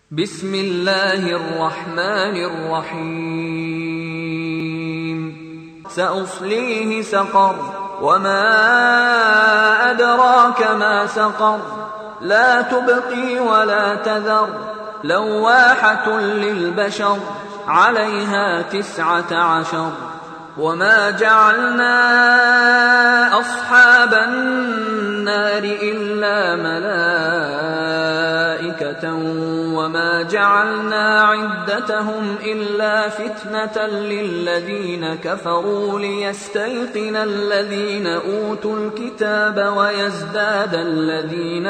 بسم الله الرحمن الرحيم سأصليه سقر وما أدراك ما سقر لا تبقي ولا تذر لواحة للبشر عليها تسعة عشر وما جعلنا أصحاب النار إلا ملائكة وما جعلنا عدتهم إلا فتنة للذين كفروا ليستيقن الذين أوتوا الكتاب ويزداد الذين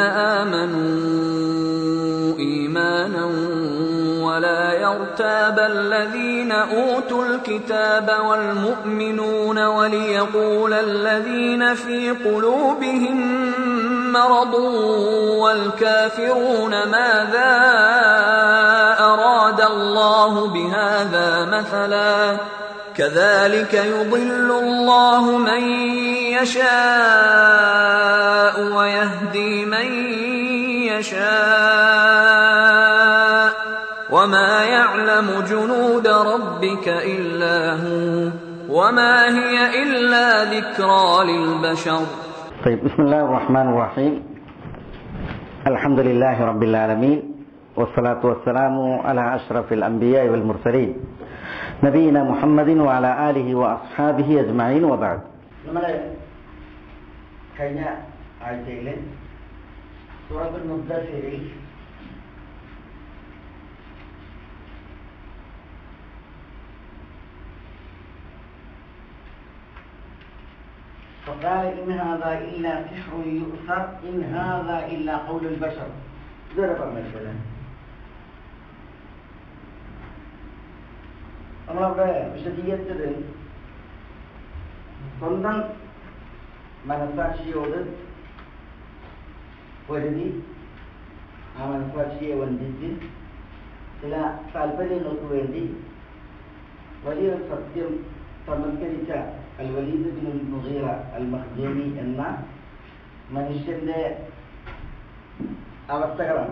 آمنوا إيمانا ولا يرتاب الذين أوتوا الكتاب والمؤمنون وليقول الذين في قلوبهم مرض والكافرون ماذا أراد الله بهذا مثلا كذلك يضل الله من يشاء ويهدي من يشاء وما يعلم جنود ربك إلا هو وما هي إلا ذكرى للبشر طيب بسم الله الرحمن الرحيم الحمد لله رب العالمين والصلاة والسلام على أشرف الأنبياء والمرسلين نبينا محمد وعلى آله وأصحابه أجمعين وبعد നമ്മൾ കഴിഞ്ഞ ആഴ്ചയിൽ സൂറത്തുൽ മുദ്ദസിരിൽ فقال إن هذا إلا سحر يؤثر إن هذا إلا قول البشر ഇതുവരെ പറഞ്ഞിട്ടില്ലേ നമ്മളവിടെ വിശദീകരിച്ചത് സ്വന്തം മനസാക്ഷിയോട് പൊരുതി ആ മനസാക്ഷിയെ വഞ്ചിച്ച് ചില താല്പര്യങ്ങൾക്ക് വേണ്ടി വലിയൊരു സത്യം സമർക്കരിച്ച al Walid bin Mughira al Makhzumi എന്ന മനുഷ്യന്റെ അവസ്ഥകളാണ്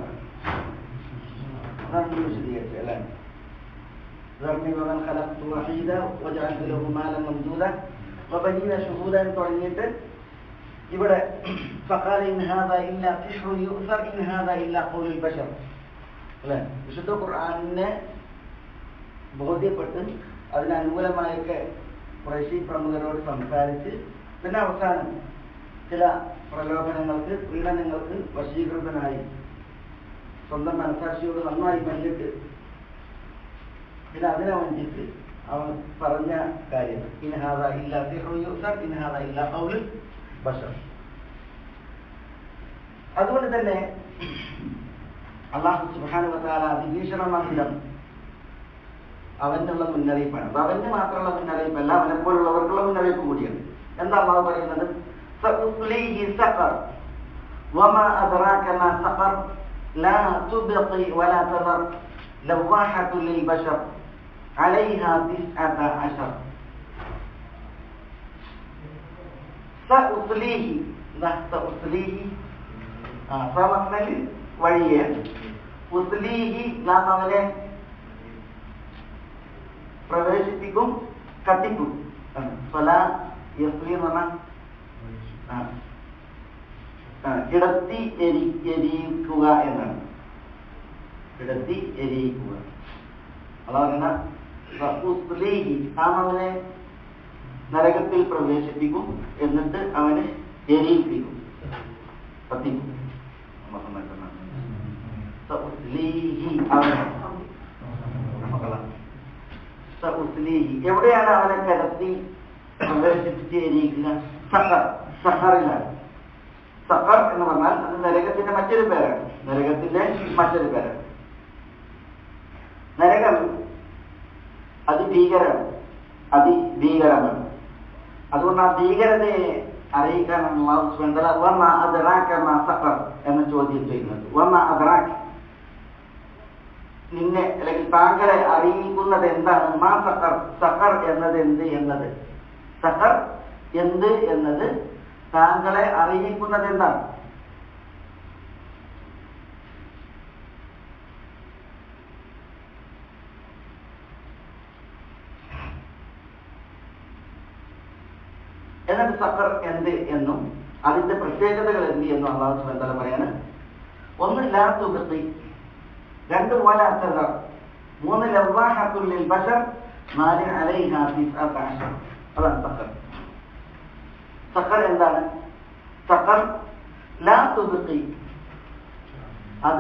അതാണ് വിശദീകരിച്ചത് അല്ലേ ذرني ومن خلقت وحيدا وجعلت له مالا ممدودا وبنين شهودا തുടങ്ങിയിട്ട് ഇവിടെ فقال إن هذا إلا سحر يؤثر إن هذا إلا قول البشر അല്ലേ വിശുദ്ധ ഖുർആാനിനെ ബോധ്യപ്പെട്ട് അതിനനുകൂലമായൊക്കെ കുറേശ്ശി പ്രമുഖരോട് സംസാരിച്ച് പിന്നെ അവസാനം ചില പ്രലോഭനങ്ങൾക്ക് പ്രീണനങ്ങൾക്ക് വശീകൃതനായി സ്വന്തം മനസാക്ഷിയോട് നന്നായി മല്ലിട്ട് പിന്നെ അതിനെ വഞ്ചിച്ച് അവൻ പറഞ്ഞ കാര്യം ഇൻഹാദ ഇല്ല സിഹ്റുയൂസർ ഇൻഹാദ ഇല്ല ഖൗലുൽ ബഷർ അതുകൊണ്ട് തന്നെ അള്ളാഹു സുബ്ഹാനഹു വതആല അതിഭീഷണമാവിധം അവനുള്ള മുന്നറിയിപ്പാണ് അപ്പൊ അവന് മാത്രമുള്ള മുന്നറിയിപ്പല്ല അവനെപ്പോലുള്ളവർക്കുള്ള മുന്നറിയിപ്പ് കൂടിയാണ് എന്താ അള്ളാഹു പറയുന്നത് സഉസ്ലിഹി സഖർ വമാ അദ്റാക മാ സഖർ ലാ തുബ്ഖി വലാ തദർ لواحة للبشر عليها تسعة عشر سأصليه ده سأصليه ആ സമസ്നൽ വഴിയെ ഉസ്ലീഹി നാം അവനെ പ്രവേശിപ്പിക്കും കത്തിക്കും സ്വല യസ്ലി എന്ന് പറഞ്ഞാൽ ആ ആ, കിടത്തി എരി എരിയിക്കുക എന്നാണ് കിടത്തി എരിയിക്കുക അതാ പറയുന്ന വസ്തുസ്ലീഹി നാം അവനെ നരകത്തിൽ പ്രവേശിപ്പിക്കും എന്നിട്ട് അവനെ എരിയിപ്പിക്കും കത്തിക്കും സഉസ്ലീഹി അവനെ നമുക്കുള്ള സഉസ്ലീഹി എവിടെയാണ് അവനെ കിടത്തി പ്രവേശിപ്പിച്ച് എരിയിക്കുക സഹർ സഹറിലാണ് സഹർ എന്ന് പറഞ്ഞാൽ അത് നരകത്തിന്റെ മറ്റൊരു പേരാണ് നരകത്തിന്റെ മറ്റൊരു പേരാണ് നരകം അതിഭീകരമാണ് അതിഭീകരമാണ് അതുകൊണ്ട് ആ ഭീകരതയെ അറിയിക്കാനാണ് അള്ളാഹു സുബ്ഹാനഹു വ തആല വമ അദ്റാക മാ സഖർ എന്ന ചോദ്യം ചെയ്യുന്നത് വമ അദ്റാക നിന്നെ അല്ലെങ്കിൽ താങ്കളെ അറിയിക്കുന്നത് എന്താണ് മാ സഖർ സഖർ എന്നത് എന്ത് എന്നത് സഖർ എന്ത് എന്നത് താങ്കളെ അറിയിക്കുന്നത് എന്താണ് എന്നിട്ട് സക്കർ എന്ത് എന്നും അതിന്റെ പ്രത്യേകതകൾ എന്ത് എന്നും അള്ളാഹു സുബ്ഹാനഹു വ തആല പറയാണ് ഒന്ന് ലാ തുബ്ഖി രണ്ട് വലാ തദർ മൂന്ന് ലവാഹത്തുൽ ലിൽ ബശർ നാല് അലൈഹാ തിസ്അത അശർ അതാണ് സക്കർ സക്കർ എന്താണ് സക്കർ ലാ തുബ്ഖി അത്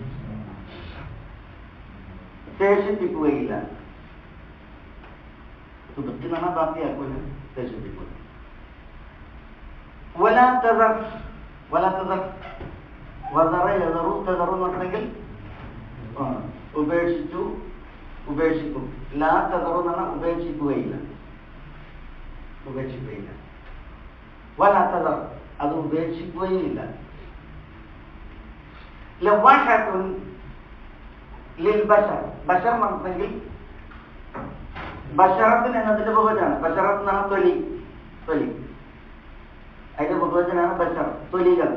ശേഷിപ്പിക്കുകയില്ല തുബ്ഖി എന്ന് പറഞ്ഞാൽ ബാക്കിയാക്കൂല ശേഷിപ്പിക്കുക വലാ തദർ വലാ തദർ വദറ യദറു തദറു എന്ന് പറഞ്ഞെങ്കിൽ ആ, ഉപേക്ഷിച്ചു ഉപേക്ഷിക്കും ലാ തദറു എന്ന് പറഞ്ഞാൽ ഉപേക്ഷിക്കുകയില്ല ഉപേക്ഷിക്കുകയില്ല വലാ തദർ അത് ഉപേക്ഷിക്കുകയില്ല ലവാഹത്തുൻ ലിൽ ബഷർ ബഷർ പറഞ്ഞെങ്കിൽ ബഷറത്തിന് എന്നതിന്റെ ബഹുവചനാണ് ബഷറത്ത് എന്നാണ് തൊലി തൊലി അതിന്റെ ബഹുവചനാണ് ബഷർ തൊലികൾ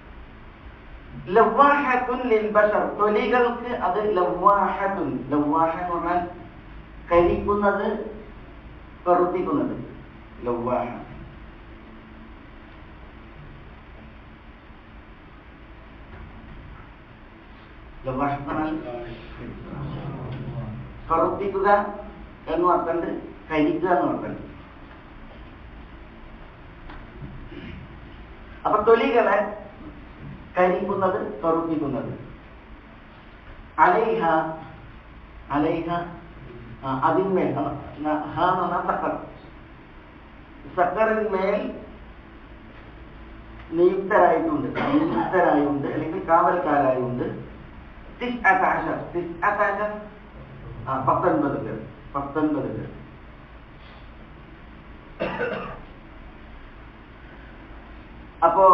ലവാഹത്തുൻ ലിൽ ബഷർ തൊലികൾക്ക് അത് ലവാഹത്തുൻ ലവാഹ എന്ന് പറഞ്ഞാൽ കരിക്കുന്നത് കറുപ്പിക്കുന്നത് ലവാഹ ലവാഹ എന്ന് പറഞ്ഞാൽ കറുപ്പിക്കുക എന്ന് പറഞ്ഞിട്ടുണ്ട് കരിക്കുക എന്ന് പറഞ്ഞിട്ടുണ്ട് അപ്പൊ തൊലികളെ കരിക്കുന്നത് കറുപ്പിക്കുന്നത് അലൈഹ അലൈഹ ആ, അതിന്മേൽ ആ, ന- ഹ എന്ന് പറഞ്ഞാൽ സക്കർ സക്കറിന്മേൽ നിയുക്തരായിട്ടുണ്ട് നിയുക്തരായുണ്ട് അല്ലെങ്കിൽ കാവൽക്കാരായുണ്ട് തിസ്അത അശർ. തിസ്അത അശർ, ആ, പത്തൊൻപത് പേർ പത്തൊൻപത് പേർ അപ്പോ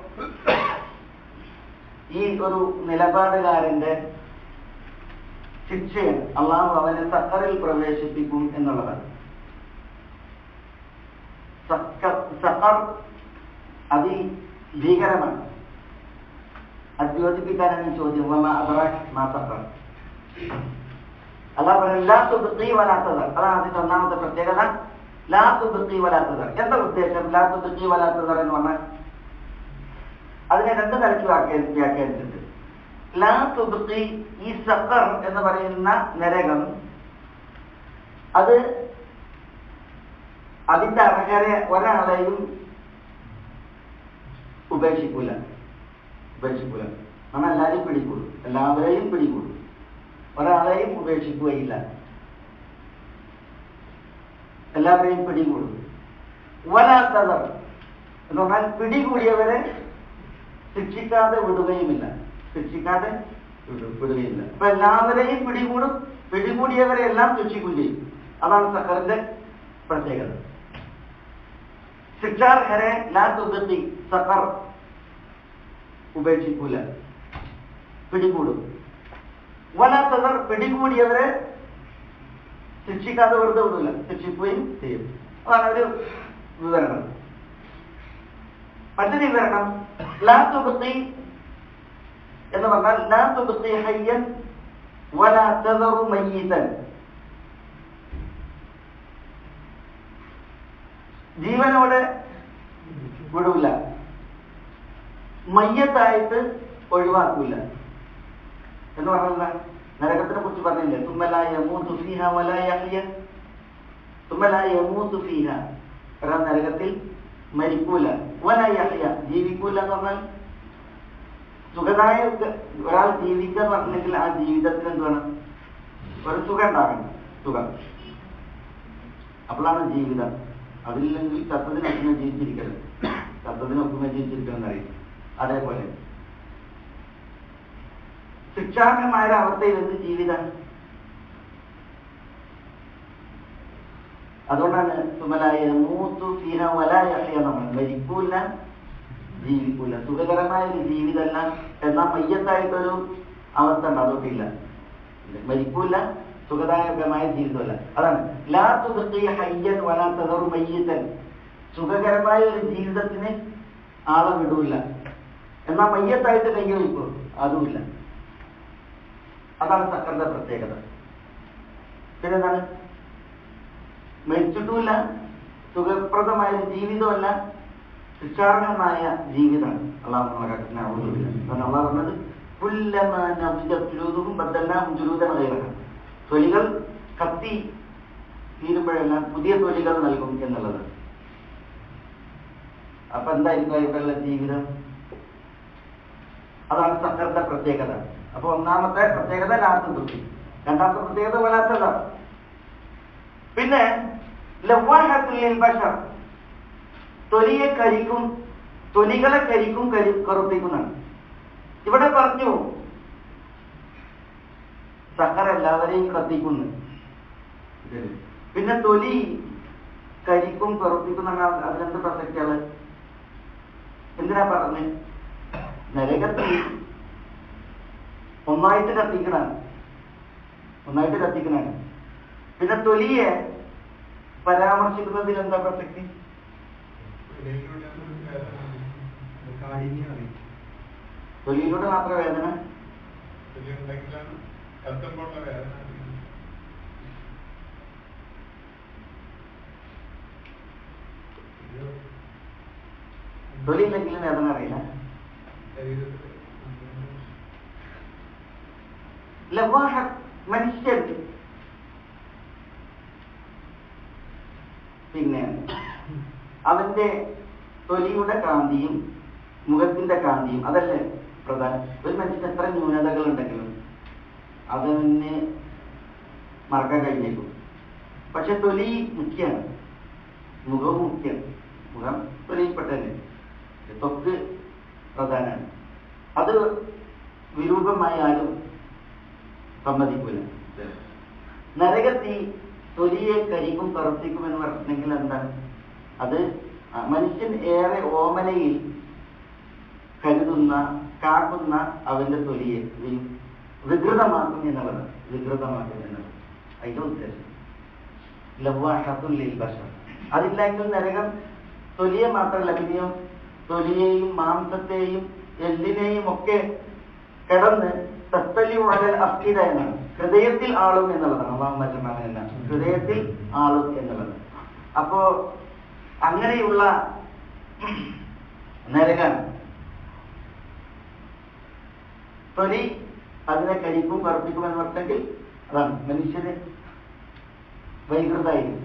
ഈ ഒരു നിലപാടുകാരന്റെ ശിക്ഷയാണ് അള്ളാഹു അവനെ സക്കറിൽ പ്രവേശിപ്പിക്കും എന്നുള്ളതാണ് സക്കർ സക്കർ അതിഭീകരമാണ് അത് യോജിപ്പിക്കാനാണ് ഈ ചോദ്യം വമാ അദ്റാക് മാ സക്കർ അള്ളാഹ് പറയുന്നത് ലാ തുബ്ഖി വലാ തദർ അതാണ് അതിന്റെ ഒന്നാമത്തെ പ്രത്യേകത ലാ തുബ്ഖി വലാ തദർ എന്താ ഉദ്ദേശം ലാ തുബ്ഖി വലാ തദർ എന്ന് പറഞ്ഞാൽ അതിനെ രണ്ട് നിലയ്ക്ക് വ്യാഖ്യാ വ്യാഖ്യാനിച്ചിട്ടുണ്ട് ലാ തുബ്ഖി ഈ സക്കർ എന്ന് പറയുന്ന നരകം അത് അതിന്റെ അർഹരെ ഒരാളെയും ഉപേക്ഷിക്കൂല ഉപേക്ഷിക്കൂല നമ്മൾ എല്ലാവരെയും പിടികൂടും എല്ലാവരെയും പിടികൂടും ഒരാളെയും ഉപേക്ഷിക്കുകയില്ല എല്ലാവരെയും പിടികൂടും വലാത്തവർ എന്ന് പറഞ്ഞാൽ പിടികൂടിയവരെ ശിക്ഷിക്കാതെ വിടുകയുമില്ല ശിക്ഷിക്കാതെ വിടു- വിടുകയില്ല അപ്പൊ എല്ലാവരെയും പിടികൂടും പിടികൂടിയവരെ എല്ലാം ശിക്ഷിക്കുകയും ചെയ്യും അതാണ് സക്കറിന്റെ പ്രത്യേകത ശിക്ഷാർഹരെ ലാ തുബത്തി സക്കർ ഉപേക്ഷിക്കൂല പിടികൂടും വലാത്തവർ പിടികൂടിയവരെ ശിക്ഷിക്കാതെ വെറുതെ വിടൂല ശിക്ഷിക്കുകയും ചെയ്യും അതാണ് ഒരു വിവരണം മറ്റൊരു വിവരണം ലാ തുബത്തി എന്ന് പറഞ്ഞാൽ ലാ തുബത്തി ഹയ്യൻ വലാ തദറു മയ്യിതൻ ജീവനോടെ വിടൂല മയ്യത്തായിട്ട് ഒഴിവാക്കൂല എന്ന് പറഞ്ഞാൽ നരകത്തിനെ കുറിച്ച് പറഞ്ഞില്ലേ തുമ്മലായ മൂത്തു ഫീഹ വലായ തുമ്മലായ മൂത്തു ഫീഹ ഒരാൾ നരകത്തിൽ മരിക്കൂല വലായ ജീവിക്കൂല എന്ന് പറഞ്ഞാൽ സുഖദായ ഒരാൾ ജീവിക്കുക എന്ന് പറഞ്ഞില്ലെങ്കിൽ ആ ജീവിതത്തിന് എന്ത് വേണം ഒരു സുഖം ഉണ്ടാകണം സുഖം അപ്പോഴാണ് ജീവിതം അതില്ലെങ്കിൽ ചത്തതിനൊക്കുമേ ജീവിച്ചിരിക്കരുത് ചത്തതിനൊക്കുമേ ജീവിച്ചിരിക്കണം എന്നറിയും അതേപോലെ ശിക്ഷാർഹമായ അവസ്ഥയിൽ എന്ത് ജീവിതം അതുകൊണ്ടാണ് സുമലായ മൂത്തു ഫീഹ വലായ നമ്മൾ മരിക്കൂല ജീവിക്കൂല സുഖകരമായ ഒരു ജീവിതമല്ല എന്നാൽ മയ്യത്തായിട്ടൊരു അവസ്ഥ ഉണ്ട് അതൊട്ടില്ല മരിക്കൂല സുഖദായകമായ ജീവിതമല്ല അതാണ് ലാ തുബത്തി ഹയ്യൻ വലാ തദറു മയ്യത്തൻ സുഖകരമായ ഒരു ജീവിതത്തിന് ആളെ വിടൂല എന്നാൽ മയ്യത്തായിട്ട് കൈ വയ്ക്കും അതുമില്ല അതാണ് സക്കറിന്റെ പ്രത്യേകത പിന്നെന്താണ് മരിച്ചിട്ടുമില്ല സുഖപ്രദമായ ഒരു ജീവിതമല്ല ശിക്ഷാർഹമായ ജീവിതമാണ് അള്ളാഹു നമ്മളെ കാരണം അള്ളാഹ് പറഞ്ഞത് പുല്ലമാനും ബദ്ദല്ലാം ജുലൂതൻ കൈറഹം തൊലികൾ കത്തി തീരുമ്പോഴെല്ലാം പുതിയ തൊലികൾ നൽകും എന്നുള്ളത് അപ്പൊ എന്തായിരിക്കും ഇവരുടെ ജീവിതം അതാണ് സക്കറിന്റെ പ്രത്യേകത അപ്പൊ ഒന്നാമത്തെ പ്രത്യേകത ലാത്ത് ബുദ്ധി രണ്ടാമത്തെ പ്രത്യേകത വലാത്തത പിന്നെ ലവാഹത്തുല്ലിൽ ബഷർ തൊലിയെ കരിക്കും തൊലികളെ കരിക്കും കരി കറുപ്പിക്കുന്നതാണ് ഇവിടെ പറഞ്ഞു സക്കർ എല്ലാവരെയും കത്തിക്കുന്നു പിന്നെ തൊലി കരിക്കും കറുപ്പിക്കുന്ന അതിലെന്ത് പ്രസക്തിയാണ് എന്തിനാ പറഞ്ഞ് നരകത്തിൽ ഒന്നായിട്ട് കത്തിക്കണാണ് ഒന്നായിട്ട് കത്തിക്കണാണ് പിന്നെ തൊലിയെ പരാമർശിക്കുന്നതിൽ എന്താ പ്രസക്തി തൊലിയിലൂടെ മാത്രം വേദന തൊലി ഇല്ലെങ്കിലും വേദന അറിയില്ല ലവാഹ മനുഷ്യൻ പിന്നെ അവന്റെ തൊലിയുടെ കാന്തിയും മുഖത്തിന്റെ കാന്തിയും അതല്ലേ പ്രധാനം ഒരു മനുഷ്യന് എത്ര ന്യൂനതകൾ ഉണ്ടെങ്കിലും അതിനെ മറക്കാൻ കഴിഞ്ഞേക്കും പക്ഷെ തൊലി മുഖ്യാണ് മുഖവും മുഖ്യാണ് മുഖം തൊലിയിൽപ്പെട്ടതന്നെ ത്വക്ക് പ്രധാനമാണ് അത് വിരൂപമായാലും സമ്മതിക്കൂല നരകത്തി തൊലിയെ കരിക്കും കറുപ്പിക്കും എന്ന് പറഞ്ഞെങ്കിൽ എന്താണ് അത് മനുഷ്യൻ ഏറെ ഓമനയിൽ കരുതുന്ന കാക്കുന്ന അവന്റെ തൊലിയെ വികൃതമാക്കും എന്നുള്ളത് വികൃതമാക്കും എന്നുള്ളത് അതിന്റെ ഉദ്ദേശം ലവാഷത്തുല്ലിൽ ബഷർ അതില്ലെങ്കിൽ നരകം തൊലിയെ മാത്രമല്ല പിന്നെയോ തൊലിയെയും മാംസത്തെയും എല്ലിനെയും ഒക്കെ കിടന്ന് തത്തലി ഉഴൽ അസ്ഥിത എന്നാണ് ഹൃദയത്തിൽ ആളും എന്നുള്ളതാണ് അള്ളാഹു മറ്റൊന്നല്ല ഹൃദയത്തിൽ ആളും എന്നുള്ളത് അപ്പോ അങ്ങനെയുള്ള നരകൻ തൊലി അതിനെ കരിക്കും കറുപ്പിക്കും എന്ന് പറഞ്ഞെങ്കിൽ അതാണ് മനുഷ്യന് വൈകൃതായിരിക്കും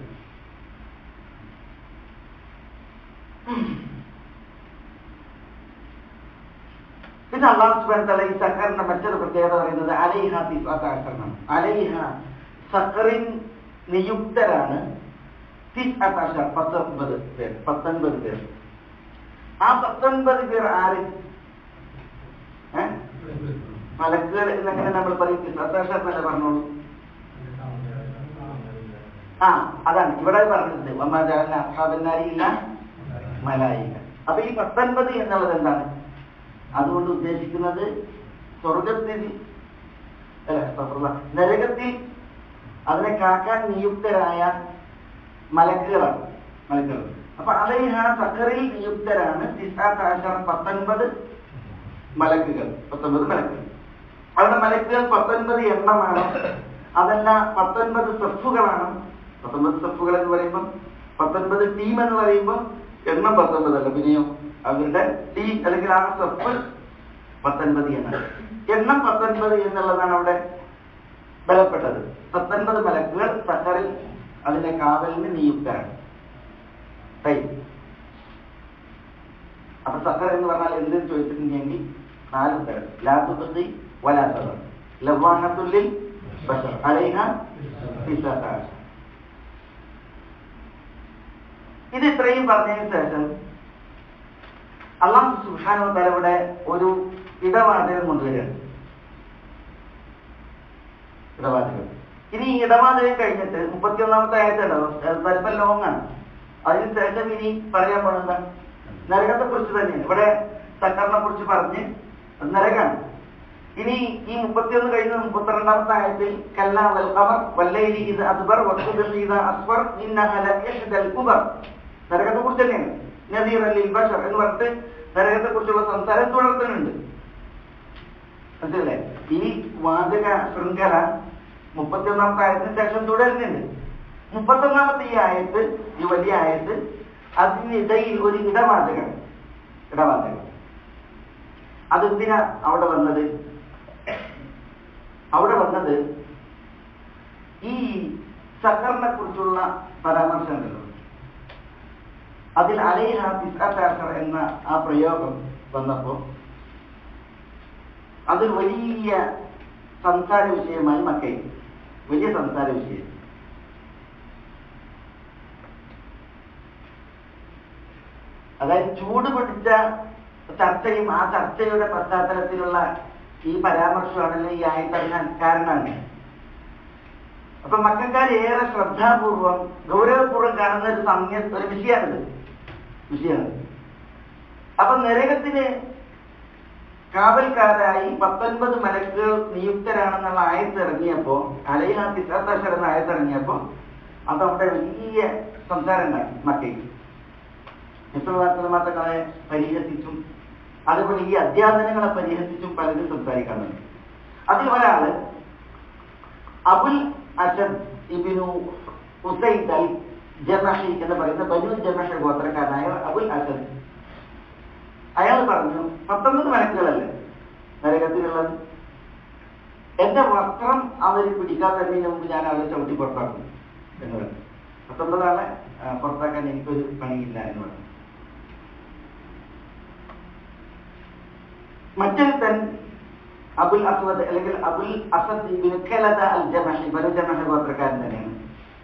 പിന്നെ അള്ളാഹു സുബാൻ തല ഈ സക്കറിന്റെ മറ്റൊരു പ്രത്യേകത പറയുന്നത് അലൈഹ തിസ്അത്താഷറാണ് അലൈഹ സക്കറിൻ നിയുക്തരാണ് തിസ്അത്താഷർ പത്തൊമ്പത് പേർ പത്തൊൻപത് പേർ ആ പത്തൊൻപത് പേർ ആര് ഏ? മലക്കുകൾ എന്നെങ്ങനെ നമ്മൾ പറയും തിസ്അത്താഷർ എന്നല്ല പറഞ്ഞോളൂ ആ അതാണ് ഇവിടെ പറഞ്ഞിട്ടുണ്ട് വമാജാല അഹാബന്നാരിയില്ല മലായിക അപ്പൊ ഈ പത്തൊൻപത് എന്നുള്ളത് എന്താണ് അതുകൊണ്ട് ഉദ്ദേശിക്കുന്നത് സ്വർഗത്തിൽ അല്ല അസ്തഗ്ഫിറുല്ലാ, നരകത്തിൽ അതിനെ കാക്കാൻ നിയുക്തരായ മലക്കുകളാണ് മലക്കുകൾ അപ്പൊ അലൈഹ സക്കറിൽ നിയുക്തരാണ് തിസാത്താശർ പത്തൊൻപത് മലക്കുകൾ പത്തൊൻപത് മലക്കുകൾ അവിടെ മലക്കുകൾ പത്തൊൻപത് എണ്ണമാണ് അതല്ല പത്തൊൻപത് സെഫുകളാണ് പത്തൊൻപത് സെഫുകൾ എന്ന് പറയുമ്പോൾ പത്തൊൻപത് ടീം എന്ന് പറയുമ്പോൾ എണ്ണം പത്തൊൻപതല്ല പിന്നെയോ അവരുടെ ടീം അല്ലെങ്കിൽ ആ സെഫ് പത്തൊൻപത് എന്നാണ് എണ്ണം പത്തൊൻപത് എന്നുള്ളതാണ് അവിടെ ബലപ്പെട്ടത് പത്തൊൻപത് മലക്കുകൾ സക്കറിൽ അതിന്റെ കാവലിന് നിയുക്തരാണ് ടൈം അപ്പൊ സക്കർ എന്ന് പറഞ്ഞാൽ എന്ത് ചോദിച്ചിട്ടുണ്ടെങ്കിൽ നാല് ഉത്തരം ലാത്തുബി വലാത്തവർ ലവാഹത്തുല്ലിൽ ബഷർ അലൈഹ ഫിസാത്താഷ് ഇത് ഇത്രയും പറഞ്ഞതിന് ശേഷം അള്ളാഹു സുഹാനോ തലവിടെ ഒരു ഇടവാചകം കൊണ്ടുവരികയാണ് ഇടവാചകം ഇനി ഈ ഇടവാചകം കഴിഞ്ഞിട്ട് മുപ്പത്തിയൊന്നാമത്തെ ആയത്തുണ്ടാവും സ്വല്പം ലോങ്ങാണ് അതിന് ശേഷം ഇനി പറയാൻ പോകുന്നത് നരകത്തെ കുറിച്ച് തന്നെയാണ് ഇവിടെ സക്കറിനെ കുറിച്ച് പറഞ്ഞ് നരകാണ് ഇനി ഈ മുപ്പത്തിയൊന്ന് കഴിഞ്ഞ മുപ്പത്തിരണ്ടാമത്തെ ആയത്തിൽ കല്ലാ വൽ ഖമർ വല്ലൈലി ഇത് അദ്ബർ വസ്തുദൽ ഇത് അസ്വർ ഇന്നഹ ലയഹ്ദൽ കുബർ നരകത്തെ കുറിച്ച് തന്നെയാണ് നദീർ അലിൽ ബഷർ എന്ന് പറഞ്ഞിട്ട് നരകത്തെ കുറിച്ചുള്ള സംസാരം തുടർത്തുന്നുണ്ട് മനസ്സിലല്ലേ ഈ വാചക ശൃംഖല മുപ്പത്തിയൊന്നാമത്തെ ആയതിനു ശേഷം തുടരുന്നുണ്ട് മുപ്പത്തൊന്നാമത്തെ ഈ ആയത്ത് ഈ വലിയ ആയത്ത് അതിനിടയിൽ ഒരു ഇടവാചകം ഇടവാചകം അതെന്തിനാ അവിടെ വന്നത് അവിടെ വന്നത് ഈ സക്കറിനെ കുറിച്ചുള്ള പരാമർശമുണ്ടല്ലോ അതിൽ അലൈഹ തിസാത്താസർ എന്ന ആ പ്രയോഗം വന്നപ്പോൾ അതൊരു വലിയ സംസാര വിഷയമായി മക്കയിൽ വലിയ സംസാര വിഷയം അതായത് ചൂട് പിടിച്ച ചർച്ചയും ആ ചർച്ചയുടെ പശ്ചാത്തലത്തിലുള്ള ഈ പരാമർശമാണല്ലോ ഈ ആയിത്തറങ്ങാൻ കാരണമാണ് അപ്പൊ മക്കാർ ഏറെ ശ്രദ്ധാപൂർവം ഗൗരവപൂർവ്വം കാണുന്ന ഒരു സമയ ഒരു വിഷയമാണിത് വിഷയമാണ് അപ്പൊ നരകത്തിന് കാവൽക്കാരായി പത്തൊൻപത് മലക്കുകൾ നിയുക്തരാണെന്നുള്ള ആയത്തിറങ്ങിയപ്പോ അലൈഹ തിസാത്തർ എന്ന ആയത്തിറങ്ങിയപ്പോ അതവിടെ വലിയ സംസാരം ഉണ്ടാക്കി മക്കയിൽ നിസ്വലാക്രമാക്കളെ പരിഹസിച്ചും അതുപോലെ ഈ അധ്യാപനങ്ങളെ പരിഹസിച്ചും പലരും സംസാരിക്കുന്നുണ്ട് അതിൽ ഒരാള് അബുൽ അഷദ് ഇബിനു ഉസൈദ് അൽ ജമഹി എന്ന് പറയുന്ന ബനു ജമഹ ഗോത്രക്കാരനായ അബുൽ അഷദ് അയാൾ പറഞ്ഞു പത്തൊമ്പത് മലക്കുകളല്ലേ നരകത്തിലുള്ളത് എന്റെ വസ്ത്രം അവർ പിടിക്കാൻ തരുന്നതിന് മുമ്പ് ഞാൻ അവരെ ചവിട്ടി പുറത്താക്കും എന്ന് പറഞ്ഞു പത്തൊമ്പത് ആളെ ആ, പുറത്താക്കാൻ എനിക്കൊരു പണിയില്ല എന്ന് പറഞ്ഞു മറ്റൊരുത്തൻ അബുൽ അസ്വദ് അല്ലെങ്കിൽ Abul Asad ibn Khalada al Jumahi Banu Jumah ഗോത്രക്കാരൻ തന്നെയാണ്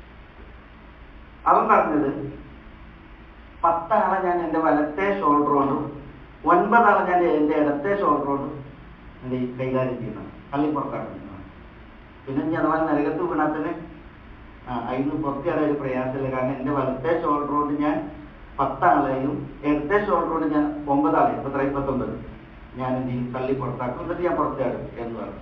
അവൻ പറഞ്ഞത് പത്താളെ ഞാൻ എൻ്റെ വലത്തെ ഷോൾഡർ കൊണ്ടും ഒൻപതാളെ ഞാൻ എൻ്റെ ഇടത്തെ ഷോൾഡർ കൊണ്ടും എൻ്റെ ഈ കൈകാര്യം ചെയ്യണം തള്ളി പുറത്താക്കണം പിന്നെ ഇനി അഥവാ നരകത്ത് വീണാൽ തന്നെ ആ അതിന് പുറത്തിയാടെ ഒരു പ്രയാസമില്ല കാരണം എൻ്റെ വലത്തെ ഷോൾഡർ കൊണ്ട് ഞാൻ പത്താളെയും ഇടത്തെ ഷോൾഡർ കൊണ്ട് ഞാൻ ഒമ്പതാളെയും ഇപ്പൊ എത്ര ഇപ്പത്തൊമ്പത് ഞാൻ എന്ത് ചെയ്യും തള്ളി പുറത്താക്കും എന്നിട്ട് ഞാൻ പുറത്തിയാടും എന്ന് പറഞ്ഞു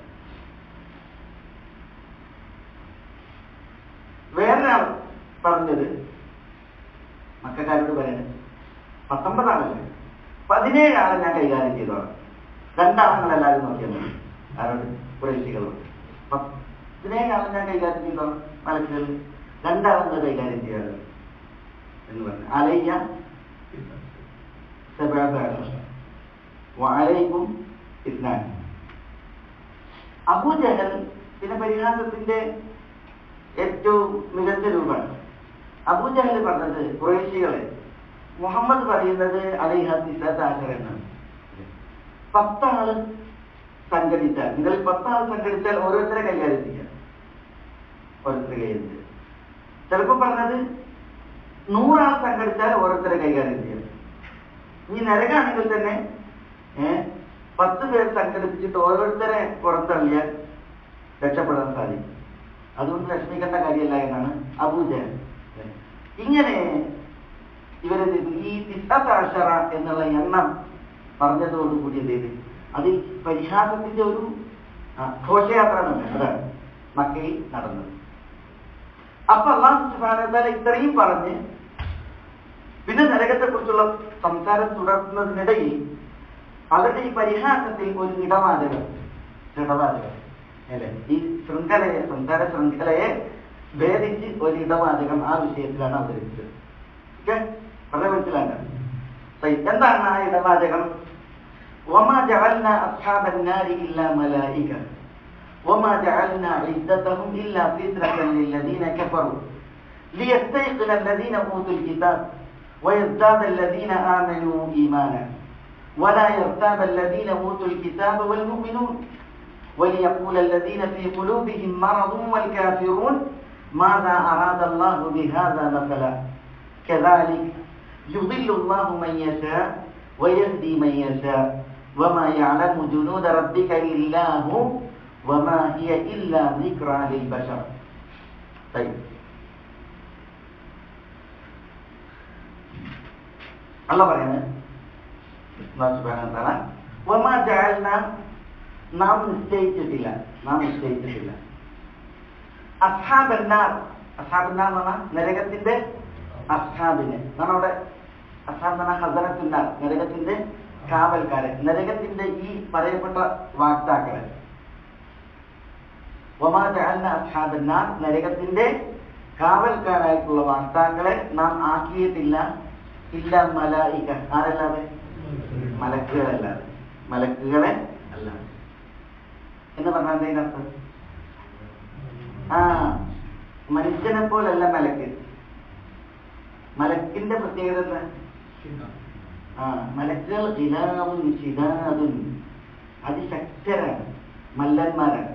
വേറൊരാൾ പറഞ്ഞത് മക്കാരോട് പറയുന്നത് പത്തൊമ്പതാളല്ലേ പതിനേഴ് ആളെ ഞാൻ കൈകാര്യം ചെയ്തോളാം രണ്ടാളങ്ങൾ എല്ലാവരും നോക്കിയാൽ മതി ആരോട് കുറേശികളോട് പതിനേഴ് ആളെ ഞാൻ കൈകാര്യം ചെയ്തോളാം മലക്കുകൾ രണ്ടാളങ്ങൾ കൈകാര്യം ചെയ്യാറ് എന്ന് പറഞ്ഞു അലയ്യ വാലയ്ക്കും ഇസ്ലാം അബൂജഹൽ പിന്നെ പരിഹാസത്തിന്റെ ഏറ്റവും മികച്ച രൂപമാണ് അബൂജഹൽ പറഞ്ഞത് കുറേശികളെ മുഹമ്മദ് പറയുന്നത് അലിഹത്തിസാശർ എന്നാണ് പത്താള് സംഘടിച്ചാൽ നിങ്ങളിൽ പത്താൾ സംഘടിച്ചാൽ ഓരോരുത്തരെ കൈകാര്യം ചെയ്യാം ഓരോരുത്തരെ കൈകാര്യം ചെയ്യാം ചിലപ്പോൾ പറഞ്ഞത് നൂറാൾ സംഘടിച്ചാൽ ഓരോരുത്തരെ കൈകാര്യം ചെയ്യാം ഇനി നരകാണെങ്കിൽ തന്നെ ഏഹ് പത്ത് പേർ സംഘടിപ്പിച്ചിട്ട് ഓരോരുത്തരെ പുറത്തള്ളിയാൽ രക്ഷപ്പെടാൻ സാധിക്കും അതുകൊണ്ട് വിഷമിക്കേണ്ട കാര്യമല്ല എന്നാണ് അബൂജഹൽ ഇങ്ങനെ ഇവരെ ഈ തിസാഷറ എന്നുള്ള എണ്ണം പറഞ്ഞതോടുകൂടി എന്ത് ചെയ്ത് അതിൽ പരിഹാസത്തിന്റെ ഒരു ആ, ഘോഷയാത്ര തന്നെ അതാണ് മക്കയിൽ നടന്നത് അപ്പൊ അള്ളാഹു സുബാന ഇത്രയും പറഞ്ഞ് പിന്നെ നരകത്തെ കുറിച്ചുള്ള സംസാരം തുടർന്നതിനിടയിൽ അവരുടെ ഈ പരിഹാസത്തിൽ ഒരു ഇടവാചകം ഇടവാചകം അല്ലെ ഈ ശൃംഖലയെ സംസാര ശൃംഖലയെ ഭേദിച്ച് ഒരു ഇടവാചകം ആ വിഷയത്തിലാണ് അവതരിപ്പിച്ചത് ഓക്കെ വളരെ മനസ്സിലാക്കാം طيب, എന്താണ് ആ ഇടവാചകം وما جعلنا أصحاب النار إلا ملائكة وما جعلنا عدتهم إلا فتنة للذين كفروا ليستيقن الذين أوتوا الكتاب ويزداد الذين آمنوا إيمانا ولا يرتاب الذين أوتوا الكتاب والمؤمنون وليقول الذين في قلوبهم مرض والكافرون ماذا أراد الله بهذا مثلا كذلك يضل الله من يشاء ويهدي من يشاء وما يعلم جنود ربك إلا هو وما هي إلا ذكرى للبشر طيب الله പറയുന്നത് അല്ലാഹു സുബ്ഹാനഹു വ തആല വമാ ജഅൽന നാം നിശ്ചയിച്ചിട്ടില്ല നാം നിശ്ചയിച്ചിട്ടില്ല അസ്ഹാബന്നാർ അസ്ഹാബന്നാർ എന്ന് പറഞ്ഞാൽ നരകത്തിന്റെ അസ്ഹാബിനെ നാം അവിടെ അസ്ഹാബ് എന്ന് പറഞ്ഞാൽ ഹസനത്തുന്നാർ നരകത്തിന്റെ കാവൽക്കാരൻ നരകത്തിന്റെ ഈ പറയപ്പെട്ട വാക്താക്കളെ വമാ ജഅൽന അസ്ഹാബന്നാർ നരകത്തിന്റെ കാവൽക്കാരായിട്ടുള്ള വാർത്താക്കളെ നാം ആക്കിയിട്ടില്ല ഇല്ല മലായിക ആരല്ലാതെ മലക്കുകളല്ലാതെ മലക്കുകളെ അല്ലാതെ എന്ന് പറഞ്ഞാൽ എന്താ അർത്ഥം ആ മനുഷ്യനെ പോലല്ല മലക്ക് മലക്കിന്റെ പ്രത്യേകത എന്താ ആ മലക്കുകൾ ജിലാവും ചിതാതും അതിശക്തരാണ് മല്ലന്മാരാണ്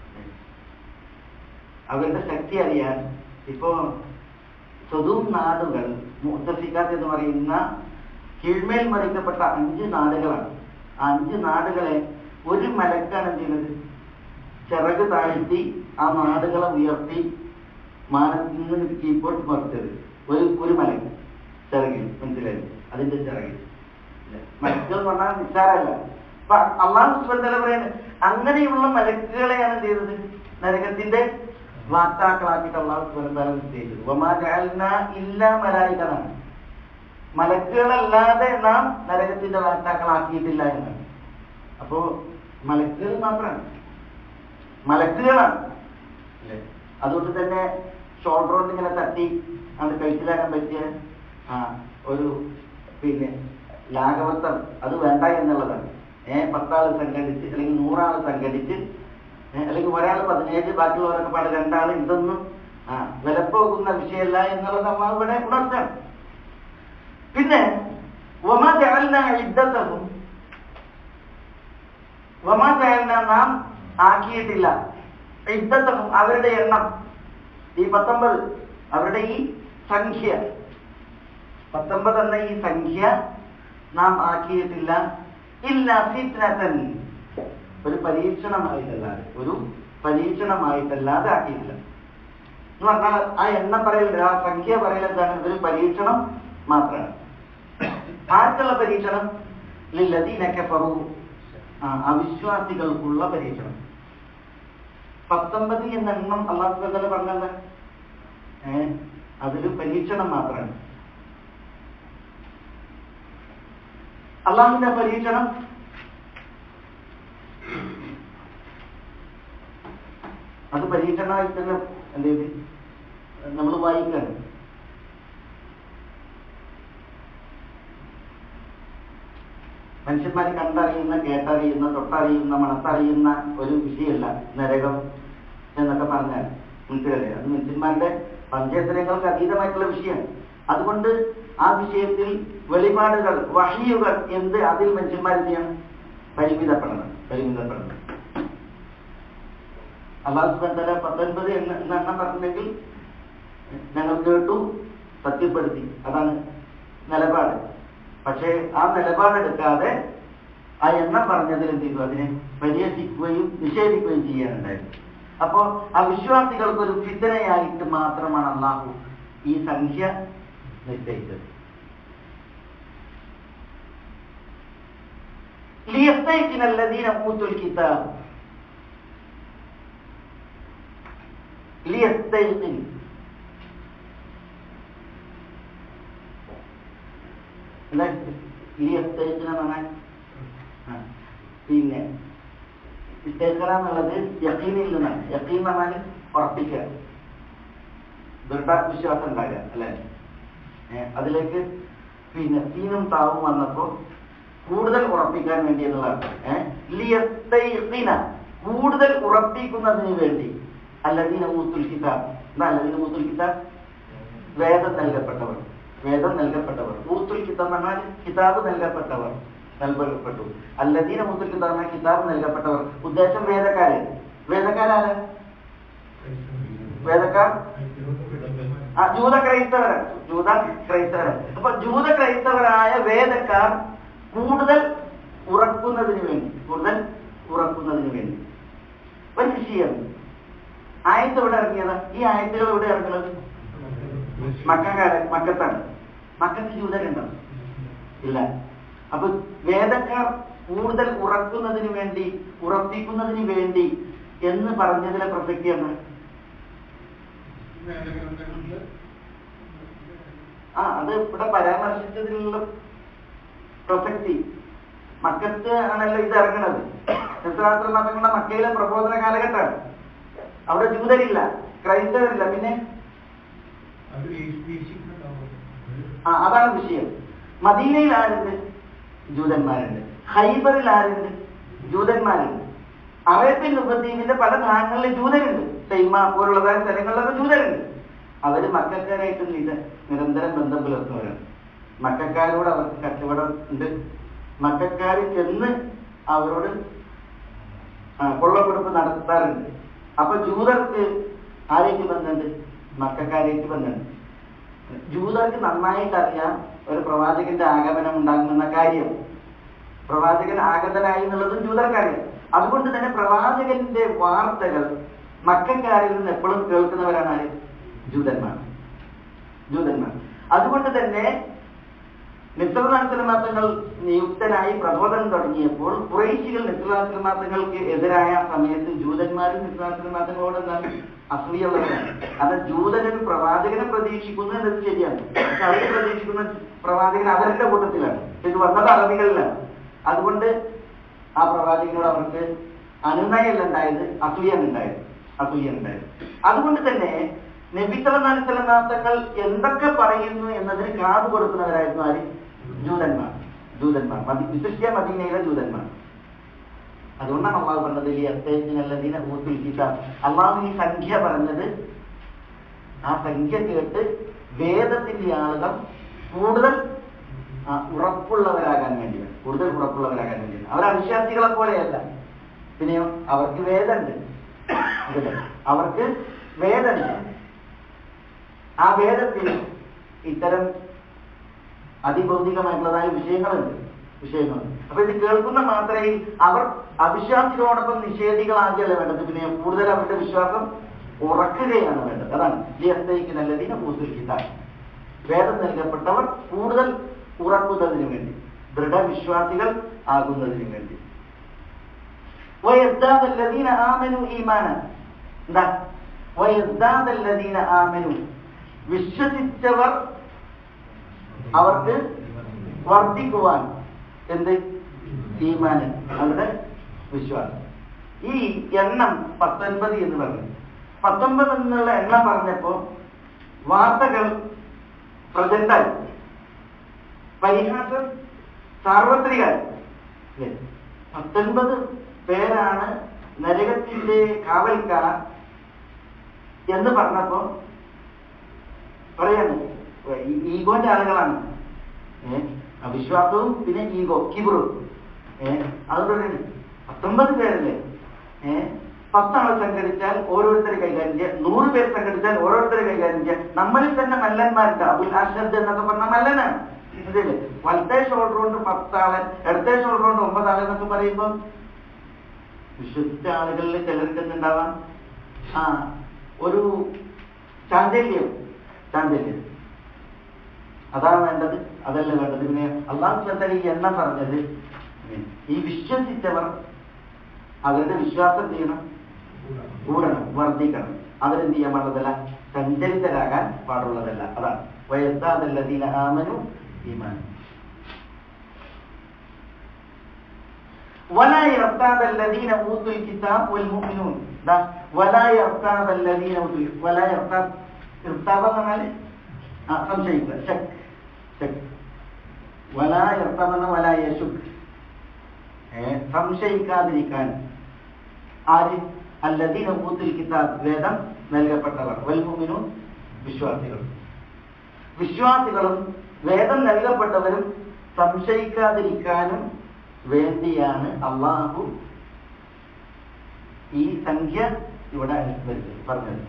അവരുടെ ശക്തി അറിയാൻ ഇപ്പോ സ്വതും നാടുകൾ മുത്തഫിക്കാത്ത് എന്ന് പറയുന്ന കീഴ്മേൽ മറിക്കപ്പെട്ട അഞ്ച് നാടുകളാണ് ആ അഞ്ച് നാടുകളെ ഒരു മലക്കാണ് എന്ത് ചെയ്യുന്നത് ചിറക് താഴ്ത്തി ആ നാടുകളെ ഉയർത്തി മാനത്തിൽ നിന്ന് കീഴ്പോട്ട് മറിച്ചത് ഒരു ഒരു മലക്ക് ചിറകിൽ മനസ്സിലായി അതിന്റെ ചിറകിൽ മലക്കുകൾ എന്ന് പറഞ്ഞാൽ നിസ്സാരമല്ല അപ്പൊ അള്ളാഹു സുബന്ധല പറയുന്നത് അങ്ങനെയുള്ള മലക്കുകളെയാണ് എന്ത് ചെയ്തത് നരകത്തിന്റെ വാർത്താക്കളാക്കിയിട്ട് അള്ളാഹു സുബന്ധല നിശ്ചയിച്ചത് വമാ ജഅൽന ഇല്ല മലായികളാണ് മലക്കുകളല്ലാതെ നാം നരകത്തിന്റെ വാർത്താക്കളാക്കിയിട്ടില്ല എന്നാണ് അപ്പോ മലക്കുകൾ മാത്രമാണ് മലക്കുകളാണ് അല്ലേ? അതുകൊണ്ട് തന്നെ ഷോൾഡർ കൊണ്ട് ഇങ്ങനെ തട്ടി അത് കഴിച്ചിലാക്കാൻ പറ്റിയ ആ ഒരു പിന്നെ ലാഘവത്വം അത് വേണ്ട എന്നുള്ളതാണ് ഏഹ് പത്താള് സംഘടിച്ച് അല്ലെങ്കിൽ നൂറാള് സംഘടിച്ച് ഏ, അല്ലെങ്കിൽ ഒരാൾ പതിനേഴ് ബാക്കിയുള്ളവരൊക്കെ പാട് രണ്ടാള് ഇതൊന്നും ആ വിലപ്പോകുന്ന വിഷയമല്ല എന്നുള്ളത് നമ്മൾ ഇവിടെ ഉണർത്തണം പിന്നെ വമ ജഅൽന ഇദ്ദത്തഹും വമ ജഅൽന നാം ആക്കിയിട്ടില്ല ഇദ്ദത്തഹും അവരുടെ എണ്ണം ഈ പത്തൊമ്പത് അവരുടെ ഈ സംഖ്യ പത്തൊമ്പത് എന്ന ഈ സംഖ്യ നാം ആക്കിയിട്ടില്ല ഇല്ല ഫിത്നതൻ ഒരു പരീക്ഷണമായിട്ടല്ലാതെ ഒരു പരീക്ഷണമായിട്ടല്ലാതെ ആക്കിയിട്ടില്ല എന്ന് പറഞ്ഞാൽ ആ എണ്ണം പറയലുണ്ട് ആ സംഖ്യ പറയൽ എന്താണ് ഒരു പരീക്ഷണം മാത്രമാണ് ആർക്കുള്ള പരീക്ഷണം ലീനൊക്കെ പറു അവിശ്വാസികൾക്കുള്ള പരീക്ഷണം പത്തൊമ്പത് എന്ന എണ്ണം അള്ളാഹു സുബ്ഹാനഹു വ തആല പറഞ്ഞത് ഏ അതൊരു പരീക്ഷണം മാത്രമാണ് അള്ളാഹുവിന്റെ പരീക്ഷണം അത് പരീക്ഷണമായി തന്നെ എന്ത് ചെയ്ത് നമ്മൾ വായിക്കാണ് മനുഷ്യന്മാർ കണ്ടറിയുന്ന കേട്ടറിയുന്ന തൊട്ടറിയുന്ന മണത്തറിയുന്ന ഒരു വിഷയമല്ല നരകം എന്നൊക്കെ പറഞ്ഞാൽ മനസ്സിലല്ലേ അത് മനുഷ്യന്മാരുടെ പഞ്ചേന്ദ്രങ്ങൾക്ക് അതീതമായിട്ടുള്ള വിഷയമാണ് അതുകൊണ്ട് ആ വിഷയത്തിൽ വെളിപാടുകൾ വഹിയുകൾ എന്ത് അതിൽ മനുഷ്യന്മാർ എന്ത് ചെയ്യണം പരിമിതപ്പെടണം പരിമിതപ്പെടണം അള്ളാഹു സുബ്ഹാനഹു വ തആല പത്തൊൻപത് എന്ന എന്ന എണ്ണം പറഞ്ഞിട്ടുണ്ടെങ്കിൽ ഞങ്ങൾ കേട്ടു സത്യപ്പെടുത്തി അതാണ് നിലപാട് പക്ഷേ ആ നിലപാടെടുക്കാതെ ആ എണ്ണം പറഞ്ഞതിൽ എന്ത് ചെയ്തു അതിനെ പരിഹസിക്കുകയും നിഷേധിക്കുകയും ചെയ്യാനുണ്ടായിരുന്നു അപ്പോ ആ വിശ്വാസികൾക്ക് ഒരു ഫിത്തനയായിട്ട് മാത്രമാണ് അള്ളാഹു ഈ സംഖ്യ നിശ്ചയിച്ചത് ليستيقن الذين اوتوا الكتاب ليستيقن എന്താ ലിയസ്തേഖന എന്ന് പറഞ്ഞാൽ ആ, പിന്നെ ഇസ്തേഖന എന്നുള്ളത് യക്കീനിൽ നിന്നാണ് യക്കീൻ എന്ന് പറഞ്ഞാൽ ഉറപ്പിക്കുക ദൃഢവിശ്വാസം ഉണ്ടാകുക അല്ലെ ഏ, അതിലേക്ക് പിന്നെ സീനും താവും വന്നപ്പോ കൂടുതൽ ഉറപ്പിക്കാൻ വേണ്ടി എന്നുള്ളതാണ് ഏഹ് ലിയസ്തൈഖിന കൂടുതൽ ഉറപ്പിക്കുന്നതിന് വേണ്ടി അല്ലദീന ഊത്തുൽ കിതാബ് എന്താ അല്ലദീന ഊത്തുൽ കിതാബ് വേദം നൽകപ്പെട്ടവർ വേദം നൽകപ്പെട്ടവർ ഊത്തുൽ കിതാബ് എന്ന് പറഞ്ഞാൽ കിതാബ് നൽകപ്പെട്ടവർ നൽകപ്പെട്ടു അല്ലദീന ഊത്തുൽ കിതാബ് എന്ന കിതാബ് നൽകപ്പെട്ടവർ ഉദ്ദേശം വേദക്കാരെ വേദക്കാരാണ് വേദക്കാർ ആ ജൂത ക്രൈസ്തവർ ജൂത ക്രൈസ്തവർ അപ്പൊ ജൂത ക്രൈസ്തവരായ വേദക്കാർ കൂടുതൽ ഉറക്കുന്നതിന് വേണ്ടി കൂടുതൽ ഉറക്കുന്നതിന് വേണ്ടി ഒരു വിഷയം ആയത്ത് ഇവിടെ ഇറങ്ങിയത് ഈ ആയത്തുകൾ ഇവിടെ ഇറങ്ങുന്നത് മക്കാരെ മക്കത്താണ് മക്കത്ത് ജൂതരുണ്ടോ ഇല്ല അപ്പൊ വേദക്കാർ കൂടുതൽ ഉറക്കുന്നതിന് വേണ്ടി ഉറപ്പിക്കുന്നതിന് വേണ്ടി എന്ന് പറഞ്ഞതിലെ പ്രസക്തിയാണ് ആ അത് ഇവിടെ പരാമർശിച്ചതിലുള്ള പ്രസക്തി മക്കത്ത് ആണല്ലോ ഇത് ഇറങ്ങുന്നത് നിസ്രാത്ര മതങ്ങളുടെ മക്കയിലെ പ്രബോധന കാലഘട്ടമാണ് അവിടെ ജൂതരില്ല ക്രൈസ്തവരില്ല പിന്നെ ആ അതാണ് വിഷയം മദീനയിൽ ആരുണ്ട് ജൂതന്മാരുണ്ട് ഹൈബറിൽ ആരുണ്ട് ജൂതന്മാരുണ്ട് അറേബ്യൻ ഉപദ്വീപിന്റെ പല ഭാഗങ്ങളിലും ജൂതരുണ്ട് സൈമ പോലുള്ളതായ സ്ഥലങ്ങളിലൊക്കെ ജൂതരുണ്ട് അവര് മക്കാരായിട്ട് ഇത് നിരന്തരം ബന്ധം പുലർത്തുന്നവരാണ് മക്കാരോട് അവർക്ക് കച്ചവടം ഉണ്ട് മക്കാർ ചെന്ന് അവരോട് ആ, കൊള്ളക്കൊടുപ്പ് നടത്താറുണ്ട് അപ്പൊ ജൂതർക്ക് ആരേക്ക് ബന്ധമുണ്ട് മക്കാരേക്ക് ബന്ധമുണ്ട് ജൂതർക്ക് നന്നായിട്ട് അറിയാം ഒരു പ്രവാചകന്റെ ആഗമനം ഉണ്ടാകുമെന്ന കാര്യം പ്രവാചകൻ ആഗതനായി എന്നുള്ളതും ജൂതർക്കറിയാം അതുകൊണ്ട് തന്നെ പ്രവാചകന്റെ വാർത്തകൾ മക്കാരിൽ നിന്ന് എപ്പോഴും കേൾക്കുന്നവരാണ് ആര് ജൂതന്മാർ ജൂതന്മാർ അതുകൊണ്ട് തന്നെ നിസ്ലാസ്ലമാത്തങ്ങൾ നിയുക്തനായി പ്രബോധനം തുടങ്ങിയപ്പോൾ കുറേശികൾ നിസ്ലാസ്ലമാത്തങ്ങൾക്ക് എതിരായ സമയത്ത് ജൂതന്മാരും നിസ്ലാസ്ലമാത്തങ്ങളോട് എന്താണ് അസൂയുള്ളവരാണ് കാരണം ജൂതൻ ഒരു പ്രവാചകനെ പ്രതീക്ഷിക്കുന്നു എന്നത് ശരിയാണ് പക്ഷെ അവർ പ്രതീക്ഷിക്കുന്ന പ്രവാചകൻ അവരുടെ കൂട്ടത്തിലാണ് ഇത് വന്നത് അറബികളിലാണ് അതുകൊണ്ട് ആ പ്രവാചകനോട് അവർക്ക് അനുനയല്ല ഉണ്ടായത് അസൂയാണ് ഉണ്ടായത് അസൂയാണ് ഉണ്ടായത് അതുകൊണ്ട് തന്നെ നബി സല്ലല്ലാഹു അലൈഹി വസല്ലം തങ്ങൾ എന്തൊക്കെ പറയുന്നു എന്നതിന് കാതു കൊടുക്കുന്നവരായിരുന്നു ആര് ജൂതന്മാർ ജൂതന്മാർ മദി വിശിഷ്യ മദീനയിലെ ജൂതന്മാർ അതുകൊണ്ടാണ് അള്ളാഹു പറഞ്ഞത് ഈ അത്തേജിനല്ലതീന ഊത്തുൽ കിതാബ് അള്ളാഹു ഈ സംഖ്യ പറഞ്ഞത് ആ സംഖ്യ കേട്ട് വേദത്തിന്റെ ആളുകൾ കൂടുതൽ ആ, ഉറപ്പുള്ളവരാകാൻ വേണ്ടിയാണ് കൂടുതൽ ഉറപ്പുള്ളവരാകാൻ വേണ്ടിയാണ് അവർ അവിശ്വാസികളെ പോലെയല്ല പിന്നെയോ അവർക്ക് വേദമുണ്ട് ഇതില്. അവർക്ക് വേദമുണ്ട് ആ വേദത്തിൽ ഇത്തരം അതിഭൗതികമായിട്ടുള്ളതായ വിഷയങ്ങളുണ്ട് വിഷയങ്ങളുണ്ട് അപ്പൊ ഇത് കേൾക്കുന്ന മാത്രയിൽ അവർ അവിശ്വാസികളോടൊപ്പം നിഷേധികളാകിയല്ല വേണ്ടത് പിന്നെ കൂടുതൽ അവരുടെ വിശ്വാസം ഉറക്കുകയാണ് വേണ്ടത് അതാണ് ലിയസ്തയ്ക്ക് നല്ലതിന് പൂസിൽ കിട്ടാൻ വേദം നൽകപ്പെട്ടവർ കൂടുതൽ ഉറക്കുന്നതിന് വേണ്ടി ദൃഢവിശ്വാസികൾ ആകുന്നതിന് വേണ്ടി ويزداد الذين آمنوا إيمانا എന്താ ويزداد الذين آمنوا വിശ്വസിച്ചവർ അവർക്ക് വർദ്ധിക്കുവാൻ എന്ത് ഈമാന് അവരുടെ വിശ്വാസം ഈ എണ്ണം പത്തൊൻപത് എന്ന് പറഞ്ഞു പത്തൊമ്പത് എന്നുള്ള എണ്ണം പറഞ്ഞപ്പോ വാർത്തകൾ പ്രജന്റായി പരിഹാസം സാർവത്രികായി അല്ലേ? പത്തൊൻപത് പേരാണ് നരകത്തിന്റെ കാവൽക്കാർ എന്ന് പറഞ്ഞപ്പോ പറയാണ് ഈ- ഈഗോന്റെ ആളുകളാണ് ഏഹ് അവിശ്വാസവും പിന്നെ ഈഗോ കിബറും ഏഹ് അതുകൊണ്ട് പത്തൊമ്പത് പേരല്ലേ ഏഹ് പത്താൾ സംഘടിച്ചാൽ ഓരോരുത്തരെ കൈകാര്യം ചെയ്യാം നൂറ് പേർ സംഘടിച്ചാൽ ഓരോരുത്തരെ കൈകാര്യം ചെയ്യാം നമ്മളിൽ തന്നെ മല്ലന്മാരുണ്ട് അബുൽ അഷദ് എന്നൊക്കെ പറഞ്ഞ മല്ലനാണ് ഇതില്ലേ വലത്തെ ഷോൾഡർ കൊണ്ട് പത്താള് ഇടത്തെ ഷോൾഡർ കൊണ്ട് ഒമ്പതാള് എന്നൊക്കെ പറയുമ്പോ വിശ്വസിച്ച ആളുകളിൽ ചിലർക്ക് എന്തുണ്ടാവാം ആ ഒരു ചാഞ്ചല്യം ചാഞ്ചല്യം അതാണ് വേണ്ടത് അതല്ല വേണ്ടത് പിന്നെ അള്ളാഹു സ്വന്തം ഈ എണ്ണം പറഞ്ഞത് ഈ വിശ്വസിച്ചവർ അവരുടെ വിശ്വാസം ചെയ്യണം കൂടണം വർദ്ധിക്കണം അവരെന്ത് ചെയ്യാൻ പാടുള്ളതല്ല സഞ്ചരിതരാകാൻ പാടുള്ളതല്ല അതാണ് വയസ്സാദല്ലദീന ആമനു ഈമാൻ ولا يرتاب الذين اوتوا الكتاب والمؤمنون ദാ ولا يرتاب الذين اوتوا ولا يرتاب ഇർത്താബ് എന്ന് പറഞ്ഞാൽ ആ സംശയിക്കുക ശക് ശക് വലാ ഇർത്താബ് എന്ന വലാ യശുക് ഏ, സംശയിക്കാതിരിക്കാൻ ആര് അല്ലദീന ഊത്തുൽ കിതാബ് വേദം നൽകപ്പെട്ടവർ വൽമുമിനു വിശ്വാസികൾ വിശ്വാസികളും വേദം നൽകപ്പെട്ടവരും സംശയിക്കാതിരിക്കാനും വേണ്ടിയാണ് അള്ളാഹു ഈ സംഖ്യ ഇവിടെ അനുസ്മരിച്ചത് പറഞ്ഞത്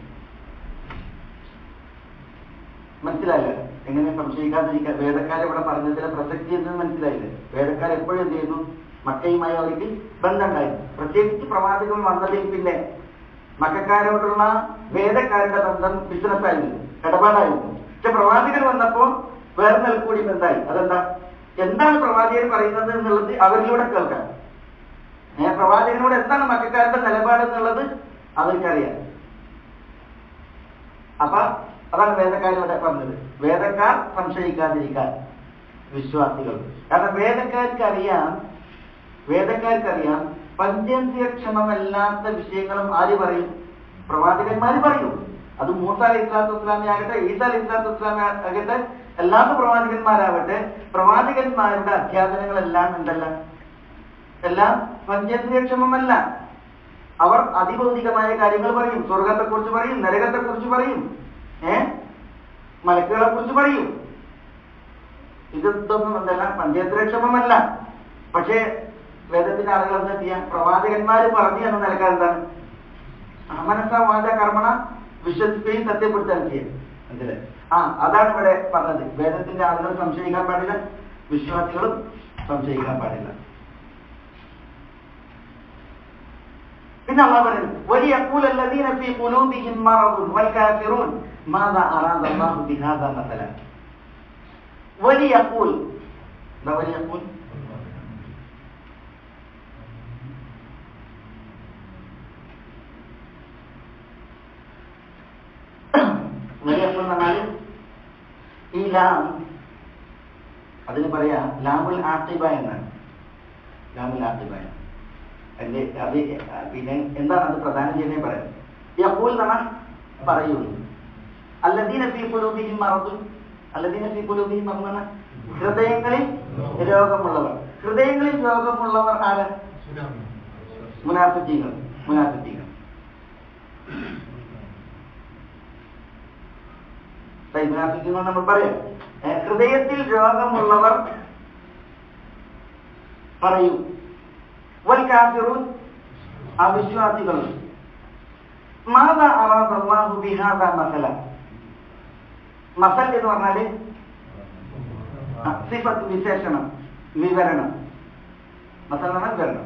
മനസ്സിലായില്ല എങ്ങനെ സംശയിക്കാതിരിക്കാൻ വേദക്കാരെ ഇവിടെ പറഞ്ഞതിലെ പ്രസക്തി എന്ന് മനസ്സിലായില്ലേ വേദക്കാർ എപ്പോഴും എന്ത് ചെയ്യുന്നു മക്കയുമായി അവർക്ക് ബന്ധമുണ്ടായിരുന്നു പ്രത്യേകിച്ച് പ്രവാചകൻ വന്നതിൽ പിന്നെ മക്കാരോടുള്ള വേദക്കാരുടെ ബന്ധം ബിസിനസ് ആയിരുന്നു ഇടപാടായിരുന്നു പക്ഷെ പ്രവാചകൻ വന്നപ്പോ വേറെ നിലക്കൂടി ബന്ധമായി അതെന്താ എന്താണ് പ്രവാചകൻ പറയുന്നത് എന്നുള്ളത് അവരിലൂടെ കേൾക്കാം ഏ പ്രവാചകനോട് എന്താണ് മക്കാരുടെ നിലപാട് എന്നുള്ളത് അവർക്കറിയാം അപ്പൊ അതാണ് വേദക്കാരോട് പറഞ്ഞത് വേദക്കാർ സംശയിക്കാതിരിക്കാൻ വിശ്വാസികൾ കാരണം വേദക്കാർക്ക് അറിയാം വേദക്കാർക്കറിയാം പഞ്ചേന്ദ്രിയക്ഷമമല്ലാത്ത വിഷയങ്ങളും ആര് പറയും പ്രവാചകന്മാര് പറയും അത് മൂസ അലി ഇസ്ലാത്തു വസ്ലാമി ആകട്ടെ ഈസ അലി ഇസ്ലാത്തു വസ്ലാമി ആകട്ടെ എല്ലാ പ്രവാചകന്മാരാവട്ടെ പ്രവാചകന്മാരുടെ അധ്യാപനങ്ങളെല്ലാം ഉണ്ടല്ലോ എല്ലാം പഞ്ചേന്ദ്രിയക്ഷമമല്ല അവർ അതിഭൗതികമായ കാര്യങ്ങൾ പറയും സ്വർഗത്തെ കുറിച്ച് പറയും നരകത്തെ കുറിച്ച് പറയും ഏ മലക്കുകളെ കുറിച്ച് പറയും ഇതൊന്നും എന്തല്ല പഞ്ചേന്ദ്രക്ഷമമല്ല പക്ഷേ വേദത്തിന്റെ ആളുകൾ എന്താ ചെയ്യാ പ്രവാചകന്മാര് പറഞ്ഞു എന്ന നിലക്കാർ എന്താണ് അമനസ വാച കർമ്മണ വിശ്വസിക്കുകയും സത്യപ്പെടുത്തുകയും ചെയ്യും മനസ്സിലെ ആ അതാണ് ഇവിടെ പറഞ്ഞത് വേദത്തിന്റെ ആളുകൾ സംശയിക്കാൻ പാടില്ല വിശ്വാസികളും സംശയിക്കാൻ പാടില്ല പിന്നെ അള്ളാഹ് പറയുന്നു വലിയ الذين في قلوبهم مرض والكافرون ماذا أراد الله بهذا مثلا وليقول എന്താ وليقول വലിയപ്പോൾ പറഞ്ഞാൽ ഈ ലാം അതിന് പറയാ ലാമുൽ ആത്തിബ എന്നാണ് ലാമുൽ ആത്തിബ അതിന്റെ അത് പിന്നെ എന്താണ് അത് പ്രധാനം ചെയ്യുന്നത് പറയാം യപ്പോൾ നമ്മൾ പറയുന്നു അല്ലദീന ഫീ ഖുലൂബിഹിം മറദുൻ അല്ലദീന ഫീ ഖുലൂബിഹിം മറദുൻ ഹൃദയങ്ങളിൽ രോഗമുള്ളവർ ഹൃദയങ്ങളിൽ രോഗമുള്ളവർ ആര് മുനാഫിക്കീങ്ങൾ മുനാഫിക്കീങ്ങൾ മുനാഫിക്കീങ്ങൾ നമ്മൾ പറയാം ഏ, ഹൃദയത്തിൽ രോഗമുള്ളവർ പറയൂ വൽ കാഫിറൂൻ അവിശ്വാസികളും മാതാ അറാദ അല്ലാഹു ബിഹാദാ മസല മസൽ എന്ന് പറഞ്ഞാല് ആ, സിഫത്ത് വിശേഷണം വിവരണം മസൽ എന്ന് പറഞ്ഞാൽ വിവരണം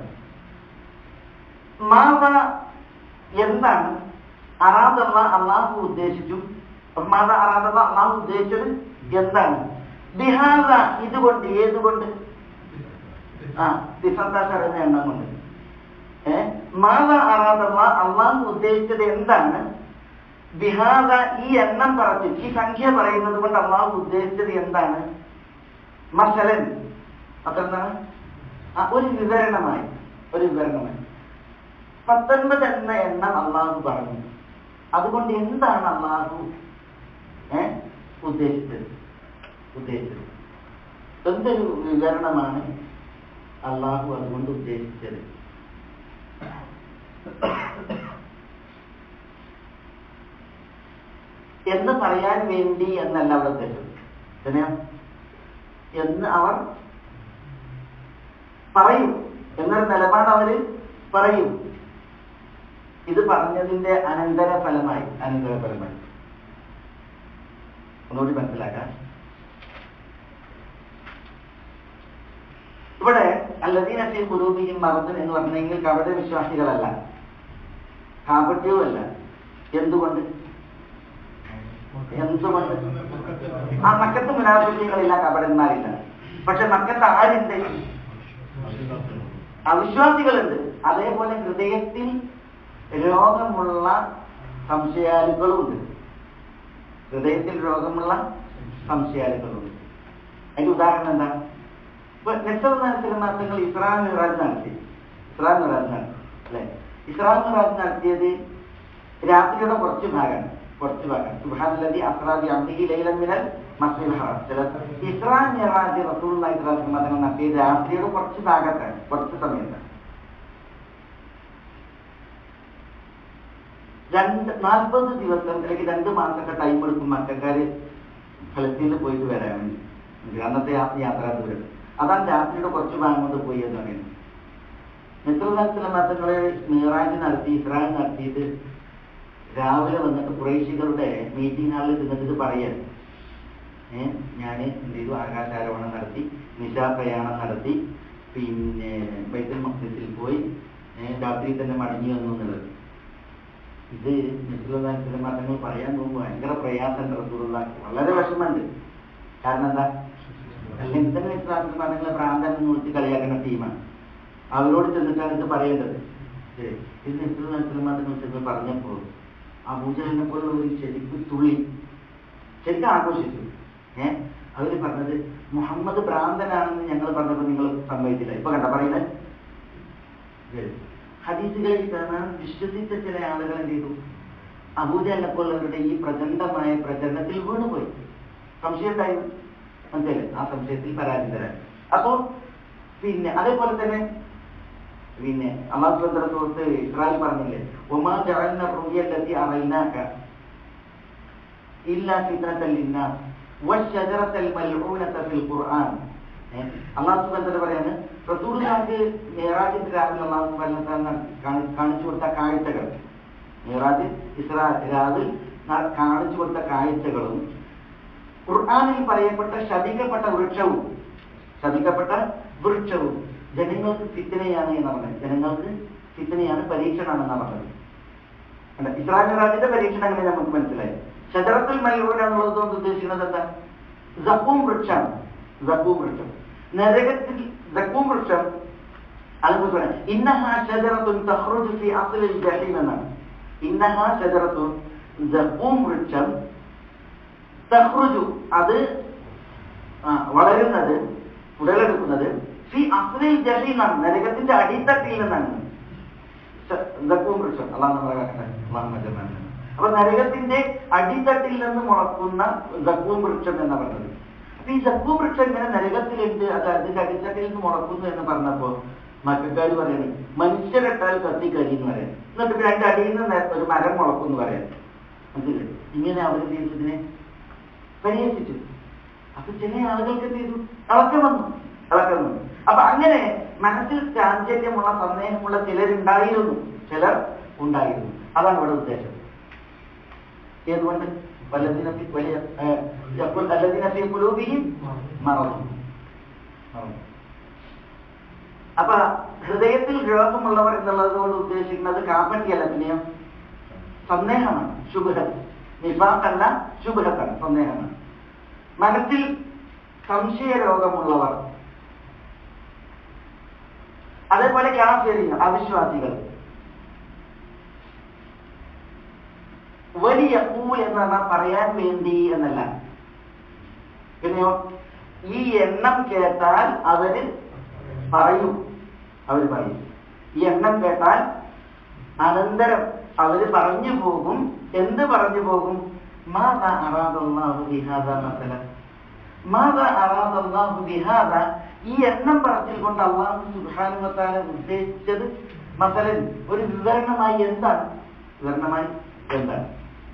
മാത എന്താണ് അറാദല്ല അള്ളാഹു ഉദ്ദേശിച്ചു മാത അറാദല്ല അള്ളാഹു ഉദ്ദേശിച്ചത് എന്താണ് ബിഹാദ ഇതുകൊണ്ട് ഏതുകൊണ്ട് ആ സിഫത്താഷ് എന്ന എണ്ണം കൊണ്ട് ഏ മാത അറാദല്ല അള്ളാഹു ഉദ്ദേശിച്ചത് എന്താണ് ബിഹാദ ഈ എണ്ണം പറഞ്ഞു ഈ സംഖ്യ പറയുന്നത് കൊണ്ട് അള്ളാഹു ഉദ്ദേശിച്ചത് എന്താണ് മസലൻ അത്ര എന്താണ് ആ, ഒരു വിവരണമായി ഒരു വിവരണമായി പത്തൊൻപത് എന്ന എണ്ണം അള്ളാഹു പറഞ്ഞു അതുകൊണ്ട് എന്താണ് അള്ളാഹു ഏ ഉദ്ദേശിച്ചത് ഉദ്ദേശിച്ചത് എന്തൊരു വിവരണമാണ് അള്ളാഹു അതുകൊണ്ട് ഉദ്ദേശിച്ചത് എന്ന് പറയാൻ വേണ്ടി എന്നല്ല അവിടെ ഉദ്ദേശം എങ്ങനെയാ എന്ന് അവർ പറയും എന്നൊരു നിലപാട് അവര് പറയും ഇത് പറഞ്ഞതിന്റെ അനന്തര ഫലമായി അനന്തര ഫലമായി ഒന്നുകൂടി മനസ്സിലാക്കാം ഇവിടെ അല്ലദീന ഫീ ഖുലൂബിഹിം മറദുൻ എന്ന് പറഞ്ഞെങ്കിൽ കപട വിശ്വാസികളല്ല കാപട്യവുമല്ല എന്തുകൊണ്ട് എന്തുകൊണ്ട് ആ മക്കത്ത് മുനാഫിക്കങ്ങളില്ല കപടന്മാരില്ല പക്ഷെ മക്കത്ത് ആരുണ്ട് അവിശ്വാസികളുണ്ട് അതേപോലെ ഹൃദയത്തിൽ രോഗമുള്ള സംശയാലുക്കളുണ്ട് ഹൃദയത്തിൽ രോഗമുള്ള സംശയാലുക്കളുണ്ട് അതിന്റെ ഉദാഹരണം എന്താ ഇപ്പൊ നക്ഷത്രങ്ങൾ ഇസ്രാ മിറാജ് നടത്തി ഇസ്രാ മിറാജ് നടത്തി അല്ലെ ഇസ്രാ മിറാജ് നടത്തിയത് രാത്രിയുടെ കുറച്ച് ഭാഗമാണ് കുറച്ച് ഭാഗം സുബാനല്ലതി അസ്രാദി അബ്ദിഹി ലൈലൻ മിനൽ മസ്ജിദ് ഹറാം ചില ഇസ്രാ മിറാജ് റസൂലുള്ള ഇസ്രാ മതങ്ങൾ നടത്തിയത് രാത്രിയുടെ കുറച്ച് ഭാഗത്താണ് കുറച്ച് സമയത്താണ് രണ്ട് നാൽപ്പത് ദിവസം അല്ലെങ്കിൽ രണ്ട് മാസമൊക്കെ ടൈം എടുക്കും മക്കാര് ഫലസ്തീനിൽ പോയിട്ട് വരാൻ വേണ്ടി അന്നത്തെ ആ യാത്രാ ദൂരം അതാണ് രാത്രിയുടെ കുറച്ച് ഭാഗം കൊണ്ട് പോയി എന്ന് പറയുന്നത് മിത്രനാഥിലെ മതങ്ങളെ മീറാജ് നടത്തി ഇസ്രായേൽ നടത്തിയിട്ട് രാവിലെ വന്നിട്ട് കുറേശികളുടെ മീറ്റിംഗ് ഹാളിൽ ഇരുന്നിട്ട് ഇത് പറയാൻ ഏഹ് ഞാൻ എന്ത് ചെയ്തു ആകാശാരോഹണം നടത്തി നിശാ പ്രയാണം നടത്തി പിന്നെ ബൈത്തൽ മക്സിൽ പോയി ഏഹ് രാത്രി തന്നെ മടങ്ങി വന്നു എന്നുള്ളത് ഇത് മുസ്ലിം മതങ്ങൾ പറയാൻ പോകുമ്പോൾ ഭയങ്കര പ്രയാസം റസൂലുള്ള വളരെ വിഷമമുണ്ട് കാരണം എന്താ അല്ലെങ്കിൽ തന്നെ ഇസ്ലാമിക മതങ്ങളെ ഭ്രാന്തൻ എന്ന് വിളിച്ച് കളിയാക്കുന്ന ടീമാണ് അവരോട് ചെന്നിട്ടാണ് ഇത് പറയേണ്ടത് ശരി. ഇത് ഇസ്ലാം മതങ്ങൾ ചെന്ന് പറഞ്ഞപ്പോൾ അബൂജലിനെ പോലുള്ള ഒരു ശരിക്കും തുള്ളി ശരിക്കും ആഘോഷിച്ചു ഏഹ് അവര് പറഞ്ഞത് മുഹമ്മദ് ഭ്രാന്തനാണെന്ന് ഞങ്ങൾ പറഞ്ഞപ്പോൾ നിങ്ങൾ സമ്മതിച്ചില്ല ഇപ്പൊ കണ്ട പറയുന്നത് ശരി. ഹദീസുകളിൽ കാണാൻ വിശ്വസിച്ച ചില ആളുകൾ എന്ത് ചെയ്തു അബൂജല്ലപ്പോലുള്ളവരുടെ ഈ പ്രചണ്ഡമായ പ്രചരണത്തിൽ വീണുപോയി സംശയം ഉണ്ടായി മനസ്സിലായി ആ സംശയത്തിൽ പരാജിതരായി അപ്പോ പിന്നെ അതേപോലെ തന്നെ പിന്നെ അള്ളാഹു സുബ്ഹാനഹു വ തആല സുഹൃത്ത് ഇസ്രായേൽ പറഞ്ഞില്ലേ ഒമാ ജഅൽന റുയല്ലതി അറൈനാക ഇല്ലാ ഫിത്നത്തൽ ലിന്നാസ് വശജറത്തൽ മൽഊനത ഫിൽ ഖുർആൻ ഏ? അള്ളാഹു സുബ്ഹാനഹു വ തആല പറയാണ് റസൂലുള്ളാഹിക്ക് മിറാജിന്റെ രാവിലെ അള്ളാഹു സുബ്ഹാനഹു വ തആല കാണി- കാണിച്ചു കൊടുത്ത കാഴ്ചകൾ മിറാജ് ഇസ്രാ രാവിൽ ന- കാണിച്ചു കൊടുത്ത കാഴ്ചകളും ഖുർആനിൽ പറയപ്പെട്ട ശപിക്കപ്പെട്ട വൃക്ഷവും ശപിക്കപ്പെട്ട വൃക്ഷവും ജനങ്ങൾക്ക് ഫിത്തനയാണ് എന്ന് പറഞ്ഞത് ജനങ്ങൾക്ക് ഫിത്തനയാണ് പരീക്ഷണമാണെന്നാണ് പറഞ്ഞത് കണ്ടോ? ഇസ്രായേൽ മിറാജിന്റെ പരീക്ഷണം അങ്ങനെ നമുക്ക് മനസ്സിലായി ഷജറത്തുൽ മൽഊന എന്നുള്ളത് കൊണ്ട് ഉദ്ദേശിക്കുന്നത് എന്താ സക്കൂം വൃക്ഷമാണ് സക്കൂം വൃക്ഷം നരകത്തിൽ സക്കൂം വൃക്ഷം അതുപോലെ പറയാം ഇന്നഹ ഷജറത്തുൻ തഖ്റുജു ഫി അസ്ലിൽ ജഹീം എന്നാണ് ഇന്നഹ ഷജറത്തുൻ സക്കൂം വൃക്ഷം തഖ്റുജു അത് ആ, വളരുന്നത് ഉടലെടുക്കുന്നത് ഫി അസ്ലിൽ ജഹീം എന്നാണ് നരകത്തിന്റെ അടിത്തട്ടിൽ നിന്നാണ് സക്കൂം വൃക്ഷം അള്ളാഹ് നമ്മളെ കാക്കട്ടെ അള്ളാഹു മജമാനെ അപ്പൊ നരകത്തിന്റെ അടിത്തട്ടിൽ നിന്ന് മുളക്കുന്ന സക്കൂം വൃക്ഷം എന്ന് പറഞ്ഞത് അപ്പൊ ഈ സക്കൂം വൃക്ഷം ഇങ്ങനെ നരകത്തിലുണ്ട് അത് അതിന്റെ അടിത്തട്ടിൽ നിന്ന് മുളക്കുന്നു എന്ന് പറഞ്ഞപ്പോ മക്കാര് പറയണേ മനുഷ്യരെട്ടാൽ കത്തി കരിയെന്ന് പറയാം എന്നിട്ട് പിന്നെ അതിന്റെ അടിയിൽ നിന്ന് നേ- ഒരു മരം മുളക്കുന്നു പറയാം മനസ്സിലെ ഇങ്ങനെ അവർ ഇതിനെ പരിഹസിച്ചു അപ്പൊ ചില ആളുകൾക്ക് എന്ത് ചെയ്തു ഇളക്കം വന്നു ഇളക്കം വന്നു അപ്പൊ അങ്ങനെ മനസ്സിൽ ചാഞ്ചല്യമുള്ള സന്ദേഹമുള്ള ചിലരുണ്ടായിരുന്നു ചിലർ ഉണ്ടായിരുന്നു അതാണ് ഇവിടെ ഉദ്ദേശം ഏതുകൊണ്ട് വല്ലതിന ഫി- വലിയ ഏഹ്, യഖുൽ അല്ലദിന ഫീ ഖുലൂബിഹിം മറദ്. മറദ്. അപ്പൊ ഹൃദയത്തിൽ രോഗമുള്ളവർ എന്നുള്ളത് കൊണ്ട് ഉദ്ദേശിക്കുന്നത് കാപ്പറ്റിയല്ല പിന്നെയോ സന്ദേഹമാണ് ശുഭഹത്ത് നിഫാഖല്ല ശുഭഹത്താണ് സന്ദേഹമാണ് മനസ്സിൽ സംശയ രോഗമുള്ളവർ അതേപോലെ കാഫിരിങ്ങൾ അവിശ്വാസികൾ വലിയ കൂൽ എന്ന് പറഞ്ഞാൽ പറയാൻ വേണ്ടി എന്നല്ല പിന്നെയോ ഈ എണ്ണം കേട്ടാൽ അവര് പറയും അവര് പറയും ഈ എണ്ണം കേട്ടാൽ അനന്തരം അവര് പറഞ്ഞു പോകും എന്ത് പറഞ്ഞു പോകും മാത അറാദല്ലാഹു ബിഹാദ മസല മാത അറാദല്ലാഹു ബിഹാദ ഈ എണ്ണം പറച്ചിൽ കൊണ്ട് അള്ളാഹു സുബ്ഹാനഹു വ തആല ഉദ്ദേശിച്ചത് മസലൻ ഒരു വിവരണമായി എന്താണ് വിവരണമായി എന്താണ്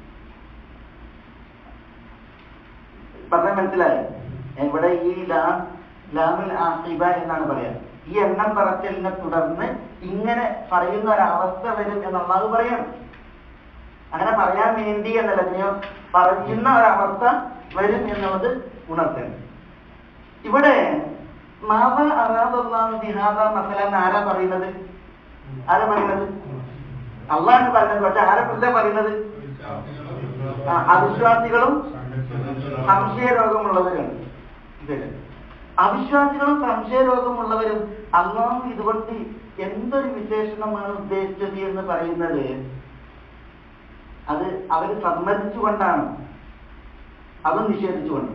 പറഞ്ഞാൽ മനസ്സിലായോ ഇവിടെ ഈ ലാം ലാമുൽ ആഖിബ എന്നാണ് പറയാ ഈ എണ്ണം പറച്ചിലിനെ തുടർന്ന് ഇങ്ങനെ പറയുന്ന ഒരവസ്ഥ വരും എന്ന് അള്ളാഹു പറയണം അങ്ങനെ പറയാൻ വേണ്ടി എന്നല്ല പിന്നെയോ പറയുന്ന ഒരവസ്ഥ വരും എന്നുള്ളത് ഉണർത്തണം ഇവിടെ മാവ അറാദല്ലാഹു ബിഹാദ മസല എന്ന് ആരാ പറയുന്നത് ആരാ പറയുന്നത് അള്ളാഹ് പറയുന്നത് പക്ഷെ ആരെ കുറിച്ചാ പറയുന്നത് ആ, അവിശ്വാസികളും സംശയ രോഗമുള്ളവരാണ് ഇതല്ലേ? അവിശ്വാസികളും സംശയ രോഗമുള്ളവരും അള്ളാഹു ഇതുകൊണ്ട് എന്തൊരു വിശേഷണമാണ് ഉദ്ദേശിച്ചത് എന്ന് പറയുന്നത് അത് അവർ സമ്മതിച്ചുകൊണ്ടാണ് അത് നിഷേധിച്ചുകൊണ്ട്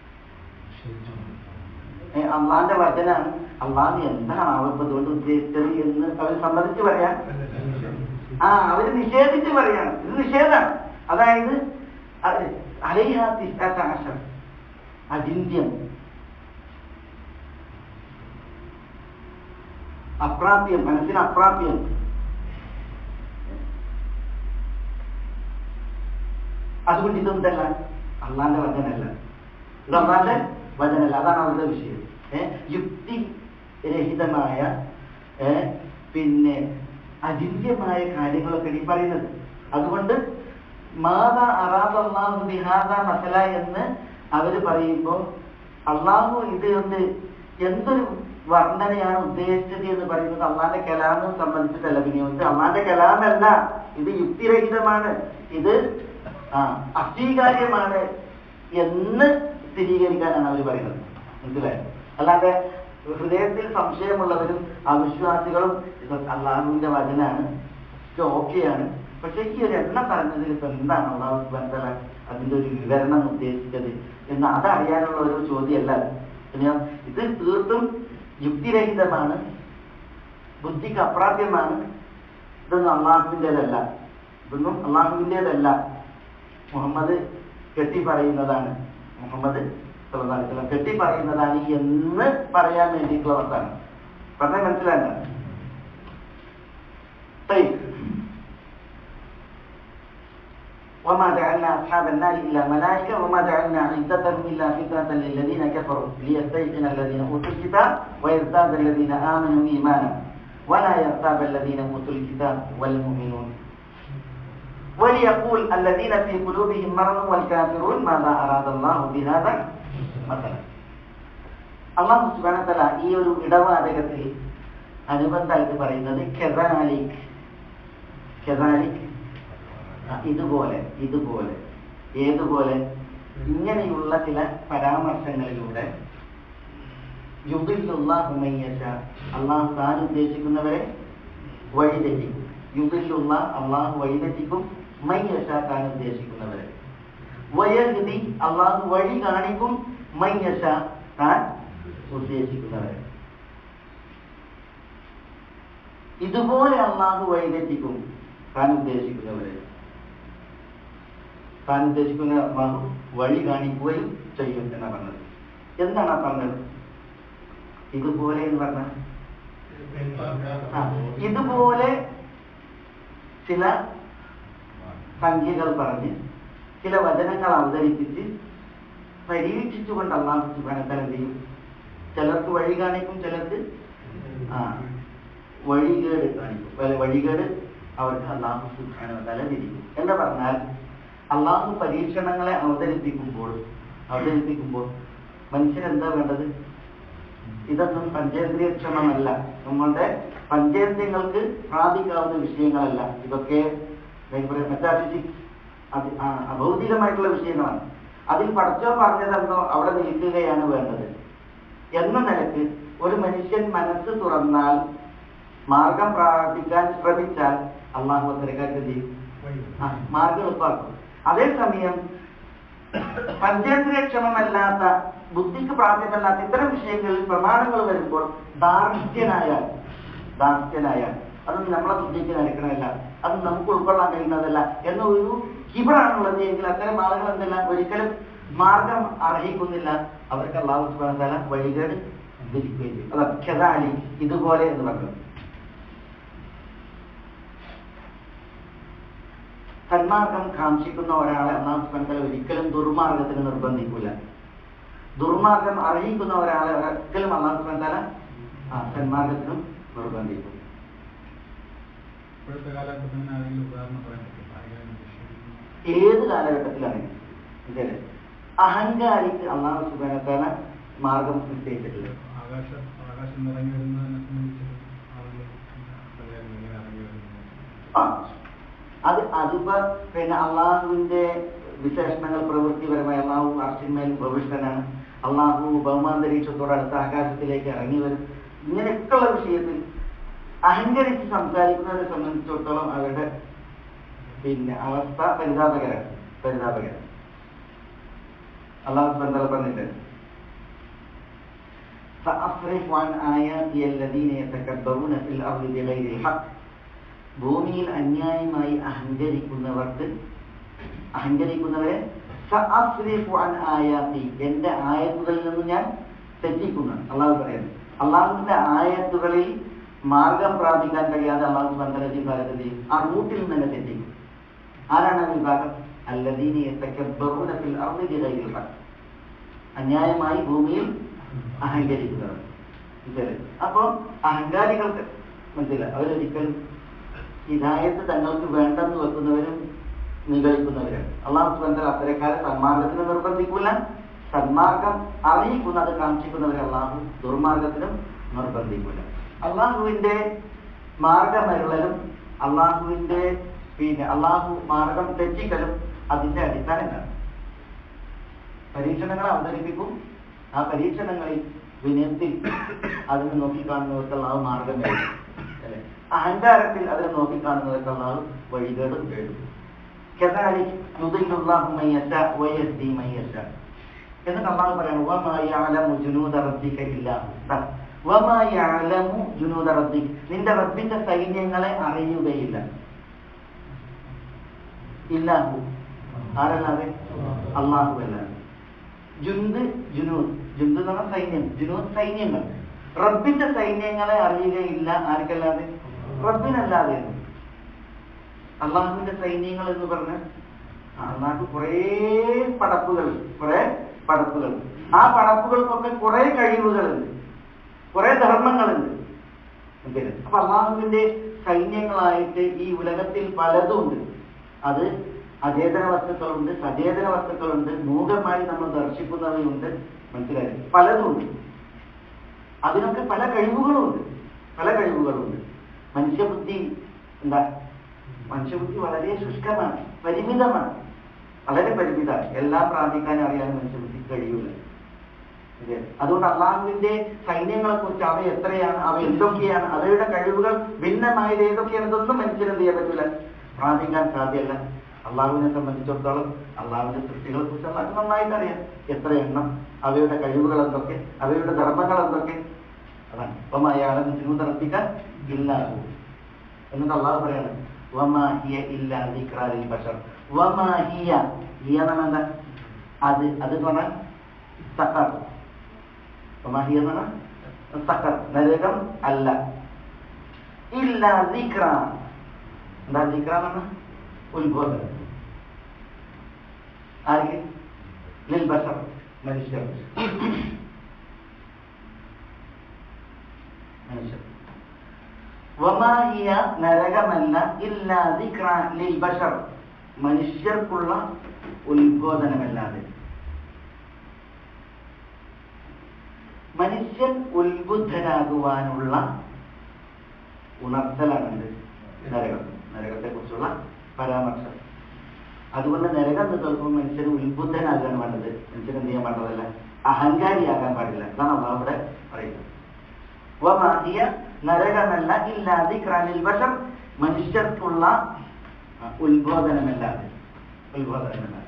ഏ, അള്ളാന്റെ വചനാണ് അള്ളാഹ് എന്താണ് ആവപ്പ് അതുകൊണ്ട് ഉദ്ദേശിച്ചത് എന്ന് അവർ സമ്മതിച്ചു പറയാൻ ആ അവര് നിഷേധിച്ച് പറയാണ് ഇത് നിഷേധാണ് അതായത് അത് അലൈഹ തിസ്അത്ത അശർ. അചിന്യം അപ്രാപ്യം മനസ്സിന് അപ്രാപ്യം അതുകൊണ്ട് ഇതെന്തല്ല അള്ളാന്റെ വചനല്ല ഇത് അള്ളാന്റെ വചനല്ല അതാണ് അവരുടെ വിഷയം ഏ യുക്തി രഹിതമായ ഏ പിന്നെ അചിന്യമായ കാര്യങ്ങളൊക്കെ ഈ പറയുന്നത് അതുകൊണ്ട് മാത അറാദ് അള്ളാഹു ബിഹാദ മസല എന്ന് അവര് പറയുമ്പോൾ അള്ളാഹു ഇത് കൊണ്ട് എന്തൊരു വർണ്ണനയാണ് ഉദ്ദേശിച്ചത് എന്ന് പറയുന്നത് അള്ളാന്റെ കലാമിനെ സംബന്ധിച്ചിട്ടല്ല പിന്നെ ഇത് അള്ളാന്റെ കലാമല്ല ഇത് യുക്തിരഹിതമാണ് ഇത് ആ അസ്വീകാര്യമാണ് എന്ന് സ്ഥിരീകരിക്കാനാണ് അവർ പറയുന്നത് മനസ്സിലായോ അല്ലാതെ ഹൃദയത്തിൽ സംശയമുള്ളവരും അവിശ്വാസികളും ഇത് അള്ളാഹുവിന്റെ വചനാണ് ഇത് ഓക്കെയാണ് പക്ഷെ ഈ ഒരു എണ്ണം പറഞ്ഞതിൽ ഇപ്പൊ എന്താണ് അള്ളാഹു ബന്ധല അതിന്റെ ഒരു വിവരണം ഉദ്ദേശിച്ചത് എന്ന് അതറിയാനുള്ള ഒരു ചോദ്യമല്ല പിന്നെ ഇത് തീർത്തും യുക്തിരഹിതമാണ് ബുദ്ധിക്ക് അപ്രാപ്യമാണ് ഇതൊന്നും അള്ളാഹുവിൻ്റെതല്ല ഇതൊന്നും അള്ളാഹുവിൻ്റെതല്ല മുഹമ്മദ് കെട്ടി പറയുന്നതാണ് മുഹമ്മദ് സല്ലല്ലാഹു അലൈഹി വസല്ലം കെട്ടി പറയുന്നതാണ് എന്ന് പറയാൻ വേണ്ടിയിട്ടുള്ള വർത്താനം പറഞ്ഞാൽ മനസ്സിലാണ്ട وما جعلنا أصحاب النار إلا ملائكة وما جعلنا عدتهم إلا فتنة للذين كفروا ليستيقن الذين أوتوا الكتاب ويزداد الذين آمنوا إيمانا ولا يرتاب الذين أوتوا الكتاب والمؤمنون وليقول الذين في قلوبهم مرض والكافرون ماذا أراد الله بهذا مثلا അള്ളാഹു സുബാനത്തല ഈ ഒരു ഇടവാചകത്തിൽ അനുബന്ധമായിട്ട് പറയുന്നത് കെസാലിക് കെസാലിക് ഇതുപോലെ ഇതുപോലെ ഏതുപോലെ ഇങ്ങനെയുള്ള ചില പരാമർശങ്ങളിലൂടെ യുഗില്ലുള്ളാഹുമയ്യശ അള്ളാഹു താൻ ഉദ്ദേശിക്കുന്നവരെ വഴിതെറ്റിക്കും യുഗില്ലുള്ള അള്ളാഹു വഴിതെറ്റിക്കും മയ്യശ താൻ ഉദ്ദേശിക്കുന്നവരെ വയഹ്ദി അള്ളാഹു വഴി കാണിക്കും മയ്യശ താൻ ഉദ്ദേശിക്കുന്നവരെ ഇതുപോലെ അള്ളാഹു വഴിതെറ്റിക്കും താൻ ഉദ്ദേശിക്കുന്നവരെ താൻ ഉദ്ദേശിക്കുന്ന അള്ളാഹു വഴി കാണിക്കുകയും ചെയ്യും എന്നാണ് പറഞ്ഞത് എന്താണ് ആ പറഞ്ഞത് ഇതുപോലെ എന്ന് പറഞ്ഞ ഇതുപോലെ ചില സംഖ്യകൾ പറഞ്ഞ് ചില വചനങ്ങൾ അവതരിപ്പിച്ച് പരീക്ഷിച്ചുകൊണ്ട് അള്ളാഹു സുബാനത്തല എന്ത് ചെയ്യും ചിലർക്ക് വഴി കാണിക്കും ചിലർക്ക് ആ വഴികേട് കാണിക്കും വല്ല വഴികേട് അവർക്ക് അള്ളാഹു സുബാനത്തല വിധിക്കും എന്ന് പറഞ്ഞാൽ അള്ളാഹു പരീക്ഷണങ്ങളെ അവതരിപ്പിക്കുമ്പോൾ അവതരിപ്പിക്കുമ്പോൾ മനുഷ്യൻ എന്താ വേണ്ടത് ഇതൊന്നും പഞ്ചേന്ദ്രിയക്ഷമമല്ല നമ്മളുടെ പഞ്ചേന്ദ്രിയങ്ങൾക്ക് പ്രാപിക്കാവുന്ന വിഷയങ്ങളല്ല ഇതൊക്കെ മെറ്റാഫിസിക്സ് അത് അഭൗതികമായിട്ടുള്ള വിഷയങ്ങളാണ് അതിൽ പഠിച്ചോ പറഞ്ഞതെന്നോ അവിടെ നിൽക്കുകയാണ് വേണ്ടത് എന്ന നിലക്ക് ഒരു മനുഷ്യൻ മനസ്സ് തുറന്നാൽ മാർഗം പ്രാർത്ഥിക്കാൻ ശ്രമിച്ചാൽ അള്ളാഹു അത്തരക്കാർക്ക് എന്ത് ചെയ്യും ആ, മാർഗം എളുപ്പമാക്കും അതേസമയം പഞ്ചേന്ദ്രിയക്ഷമമല്ലാത്ത ബുദ്ധിക്ക് പ്രാപ്യമല്ലാത്ത ഇത്തരം വിഷയങ്ങളിൽ പ്രമാണങ്ങൾ വരുമ്പോൾ ധാർഷ്ട്യനായാൽ ധാർഷ്ട്യനായാൽ അതൊന്നും നമ്മളെ ബുദ്ധിക്ക് നടക്കണമല്ല അത് നമുക്ക് ഉൾക്കൊള്ളാൻ കഴിയുന്നതല്ല എന്ന ഒരു കിബറാണുള്ളത് എങ്കിൽ അത്തരം ആളുകൾ എന്തല്ല ഒരിക്കലും മാർഗം അർഹിക്കുന്നില്ല അവർക്ക് അള്ളാഹു സുബാന വഴികേട് വിധിക്കുകയും ചെയ്യും അത് ഖെദാലി ഇതുപോലെ എന്ന് പറഞ്ഞു സന്മാർഗം കാക്ഷിക്കുന്ന ഒരാളെ അള്ളാഹു സുബാന ഒരിക്കലും ദുർമാർഗത്തിന് നിർബന്ധിക്കില്ല ദുർമാർഗം അറിയിക്കുന്ന ഒരാളെ ഒരിക്കലും അള്ളാഹു സുബാന ആ സന്മാർഗത്തിനും നിർബന്ധിക്കും ഇപ്പോഴത്തെ കാലഘട്ടത്തിൽ തന്നെ ആരെങ്കിലും ഉദാഹരണം പറയാൻ പറ്റും ആരെങ്കിലും വിഷയം ഏത് കാലഘട്ടത്തിലാണ് ഇതല്ലേ അഹങ്കാരിക്ക് അള്ളാഹു സുബാനത്താല മാർഗം നിശ്ചയിച്ചിട്ടില്ല ആകാശ ആകാശം ഇറങ്ങി വരുന്നതിനെ സംബന്ധിച്ചിട്ട് ആളുകൾ പറയാറുണ്ട് ഇങ്ങനെ ഇറങ്ങി വരുന്നത് ആ. അത് അതിപ്പോ പിന്നെ അള്ളാഹുവിന്റെ വിശേഷണങ്ങൾ പ്രവൃത്തിപരമായി അള്ളാഹു അർഷിന്മേൽ പ്രവിഷ്ടനാണ് അള്ളാഹു ഭൗമാന്തരീക്ഷത്തോട് അടുത്ത ആകാശത്തിലേക്ക് ഇറങ്ങി വരും ഇങ്ങനെയൊക്കെയുള്ള വിഷയത്തിൽ അഹങ്കരിച്ച് സംസാരിക്കുന്നവരെ സംബന്ധിച്ചിടത്തോളം അവരുടെ പിന്നെ അവസ്ഥ പരിതാപകരാണ് പരിതാപകരം അള്ളാഹു ബന്ധല പറഞ്ഞിട്ട് فأصرف عن آياتي الذين يتكبرون في الأرض بغير الحق ഭൂമിയിൽ അന്യായമായി അഹങ്കരിക്കുന്നവർക്ക് അഹങ്കരിക്കുന്നവരെ സഅസ്രിഫു അൻ ആയാത്തി എന്റെ ആയത്തുകളിൽ നിന്ന് ഞാൻ തെറ്റിക്കുന്നു അള്ളാഹു പറയുന്നു അള്ളാഹുവിന്റെ ആയത്തുകളിൽ മാർഗം പ്രാപിക്കാൻ കഴിയാതെ അള്ളാഹു ബന്ധനത്തിൽ കാലത്ത് ആ റൂട്ടിൽ നിന്ന് തന്നെ തെറ്റിക്കും ആരാണ് ആ വിഭാഗം അല്ലദീനി യതകബ്ബറൂന ഫിൽ അർളി ബിഗൈരിൽ ഹഖ് അന്യായമായി ഭൂമിയിൽ അഹങ്കരിക്കുന്നവർ ഇതല്ലേ അപ്പോൾ അഹങ്കാരികൾക്ക് മനസ്സില അവരൊരിക്കലും ഹിദായത്ത് തങ്ങൾക്ക് വേണ്ടെന്ന് വെക്കുന്നവരും നിഗളിക്കുന്നവരാണ് അള്ളാഹു സുബന്ധൽ അത്തരക്കാരെ സന്മാർഗത്തിന് നിർബന്ധിക്കൂല സന്മാർഗം അറിയിക്കുന്നത് കാക്ഷിക്കുന്നവരെ അള്ളാഹു ദുർമാർഗത്തിനും നിർബന്ധിക്കൂല അള്ളാഹുവിന്റെ മാർഗമരുളലും അള്ളാഹുവിന്റെ പിന്നെ അള്ളാഹു മാർഗം തെറ്റിക്കലും അതിന്റെ അടിസ്ഥാനം എന്താണ് പരീക്ഷണങ്ങൾ അവതരിപ്പിക്കും ആ പരീക്ഷണങ്ങളിൽ വിനയത്തിൽ അതിനെ നോക്കിക്കാണുന്നവർക്ക് അള്ളാഹു മാർഗം എഴുതും അല്ലെ അഹങ്കാരത്തിൽ അതിനെ നോക്കിക്കാണുന്നവർക്ക് അള്ളാഹു വഴികേടും എഴുതും كذلك يضل الله من يشاء ويهدي من يشاء എന്നിട്ട് അള്ളാഹു പറയണം وما يعلم جنود ربك إلا هو وما يعلم جنود ربك നിന്റെ റബ്ബിന്റെ സൈന്യങ്ങളെ അറിയുകയില്ല ഇല്ലാഹു ആരല്ലാതെ അള്ളാഹു അല്ലാതെ ജുന്ത് ജുനൂദ് ജുന്ത് എന്ന് പറഞ്ഞാൽ സൈന്യം ജുനൂദ് സൈന്യങ്ങൾ റബ്ബിന്റെ സൈന്യങ്ങളെ അറിയുകയില്ല ആർക്കല്ലാതെ റബ്ബിനല്ലാതെ അള്ളാഹുവിന്റെ സൈന്യങ്ങൾ എന്ന് പറഞ്ഞ അള്ളാഹു കുറേ പടപ്പുകൾ കുറെ പടപ്പുകൾ ആ പടപ്പുകൾക്കൊക്കെ കുറെ കഴിവുകളുണ്ട് കുറെ ധർമ്മങ്ങളുണ്ട് പിന്നെ അപ്പൊ അള്ളാഹുവിന്റെ സൈന്യങ്ങളായിട്ട് ഈ ഉലകത്തിൽ പലതുമുണ്ട് അത് അചേതന വസ്തുക്കളുണ്ട് സചേതന വസ്തുക്കളുണ്ട് മൂകമായി നമ്മൾ ദർശിക്കുന്നവയുണ്ട് മനസ്സിലായി പലതുമുണ്ട് അതിനൊക്കെ പല കഴിവുകളുമുണ്ട് പല കഴിവുകളുണ്ട് മനുഷ്യബുദ്ധി എന്താ മനുഷ്യബുദ്ധി വളരെ ശുഷ്കമാണ് പരിമിതമാണ് വളരെ പരിമിതമാണ് എല്ലാം പ്രാപിക്കാൻ അറിയാൻ മനുഷ്യബുദ്ധി കഴിയൂല ഇത് അതുകൊണ്ട് അള്ളാഹുവിന്റെ സൈന്യങ്ങളെ കുറിച്ച് അവ എത്രയാണ് അവ എന്തൊക്കെയാണ് അവയുടെ കഴിവുകൾ ഭിന്നമായത് ഏതൊക്കെയാണ് ഇതൊന്നും മനുഷ്യന് എന്ത് ചെയ്യാൻ പറ്റൂല പ്രാപിക്കാൻ സാധ്യമല്ല അള്ളാഹുവിനെ സംബന്ധിച്ചിടത്തോളം അള്ളാഹുവിന്റെ സൃഷ്ടികളെ കുറിച്ച് അള്ളാഹ് നന്നായിട്ട് അറിയാം എത്ര എണ്ണം അവയുടെ കഴിവുകൾ എന്തൊക്കെ അവയുടെ ധർമ്മങ്ങൾ എന്തൊക്കെ അതാണ് അപ്പം അയാളെ തിരുവനന്തപുരത്തിക്കാൻ ഇല്ലാഹു എന്നിട്ട് അള്ളാഹു പറയാണ് വമാഹിയ ഇല്ല ദിക്റാലിൽ ബഷർ വമാഹിയ ഹിയ എന്ന് പറഞ്ഞാൽ എന്താ അത് അത് എന്ന് പറഞ്ഞാൽ സക്കർ വമാഹിയ എന്ന് പറഞ്ഞാൽ സക്കർ നരകം അല്ല ഇല്ല ദിക്ര എന്താ ദിക്ര എന്ന് പറഞ്ഞാൽ ഉത്ബോധനം ആർക്ക് ലിൽ ബഷർ മനുഷ്യർ മനുഷ്യർ വമാഹിയ നരകമല്ല ഇല്ല ദിക്ര ലിൽ ബഷർ മനുഷ്യർക്കുള്ള ഉത്ബോധനമല്ലാതെ മനുഷ്യൻ ഉത്ബുദ്ധനാകുവാനുള്ള ഉണർത്തലാണ് എന്ത് നരകം നരകത്തെ കുറിച്ചുള്ള പരാമർശം അതുകൊണ്ട് നരകം എന്ന് കേൾക്കുമ്പോൾ മനുഷ്യൻ ഉത്ബുദ്ധനാകാൻ വേണ്ടത് മനുഷ്യൻ എന്ത് ചെയ്യാൻ പാടില്ല അഹങ്കാരിയാകാൻ പാടില്ല അതാണ് അള്ളാഹ് ഇവിടെ പറയുന്നത് വമാഹിയ നരകമല്ല ഇല്ലാതെ ക്രാനിൽ വശം മനുഷ്യർക്കുള്ള ആ, ഉത്ബോധനമല്ലാതെ ഉത്ബോധനമല്ലാതെ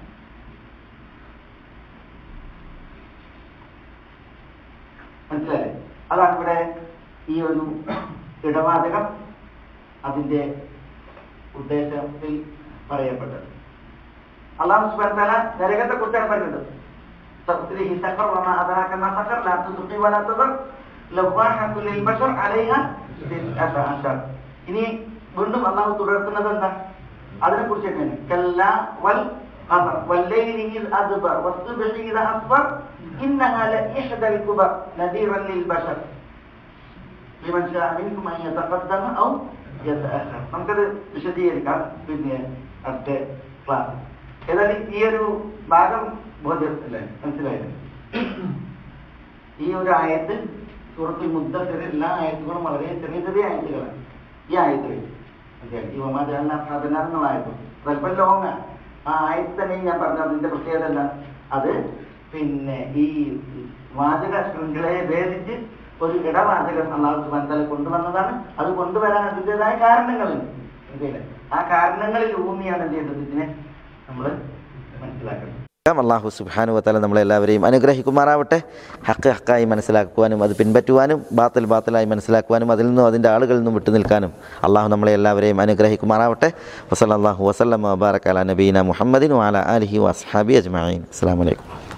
മനസ്സിലായി അതാണ് ഇവിടെ ഈ ഒരു ഇടവാചകം അതിന്റെ ഉദ്ദേശത്തിൽ പറയപ്പെട്ടത് അള്ളാഹു സുബ്ഹാനഹു വ തആല നരകത്തെ കുറിച്ചാണ് പറയുന്നത് തഫ്സീലിഹി സഖർ വമാ അദറാക മാ സഖർ ലാ തുസ്ഖി വലാ തദർ ലവാഹത്തു ലിൽ ബശർ അലൈഹ തിസ്അത അശർ ഇനി വീണ്ടും അള്ളാഹു തുടർത്തുന്നത് എന്താ അതിനെ കുറിച്ച് തന്നെയാണ് കല്ല വൽ ഖദർ വല്ലൈലി ഇദ് അദ്ബർ വസ്സുബ്ഹി ഇദ അസ്ഫർ ഇന്നഹാ ലഇഹ്ദൽ കുബർ നദീറൻ ലിൽ ബശർ ലിമൻ ശാഅ മിൻകും അൻ യതഖദ്ദമ ഔ യതഅഖർ നമുക്കത് വിശദീകരിക്കാം പിന്നെ അടുത്ത ക്ലാസ് ഏതായാലും ഈ ഒരു ഭാഗം ബോധ്യത്തില്ലേ മനസ്സിലായില്ലേ ഈ ഒരു ആയത്ത് സൂറത്തുൽ മുദ്ദസിർ എല്ലാ ആയത്തുകളും വളരെ ചെറിയ ചെറിയ ആയത്തുകളാണ് ഈ ആയത്തുകൾ മനസ്സിലായി ഈ ഒമാജാലിന സാധന ആയത്തും സ്വല്പം ലോങ്ങ ആ ആയത്ത് തന്നെ ഞാൻ പറഞ്ഞ അതിന്റെ പ്രത്യേകത എന്താ അത് പിന്നെ ഈ വാചക ശൃംഖലയെ ഭേദിച്ച് ഒരു ഇടവാചകം അള്ളാഹു സുബാൻ കൊണ്ടുവന്നതാണ് അത് കൊണ്ടുവരാൻ അതിൻ്റെതായ കാരണങ്ങളുണ്ട് മനസ്സിലായില്ലേ ആ കാരണങ്ങളിൽ ഊന്നിയാണ് എന്ത് ചെയ്യേണ്ടത് ഇതിനെ നമ്മൾ മനസ്സിലാക്കുന്നത് അള്ളാഹു സുബാനു വത്താല നമ്മളെല്ലാവരെയും അനുഗ്രഹിക്കുമാറാവട്ടെ ഹക്ക് ഹക്കായി മനസ്സിലാക്കുവാനും അത് പിൻപറ്റുവാനും ബാത്തിൽ ബാത്തിലായി മനസ്സിലാക്കുവാനും അതിൽ നിന്നും അതിൻ്റെ ആളുകളിൽ നിന്നും വിട്ടു നിൽക്കാനും അള്ളാഹു നമ്മളെ എല്ലാവരെയും അനുഗ്രഹിക്കുമാറാവട്ടെ വസല്ലാഹു വസ്ലം വബാറക്കാല നബീന മുഹമ്മദിൻ വാല അലഹി വസ്ഹാബി അജ്മീൻ അസ്സാം വലൈക്കും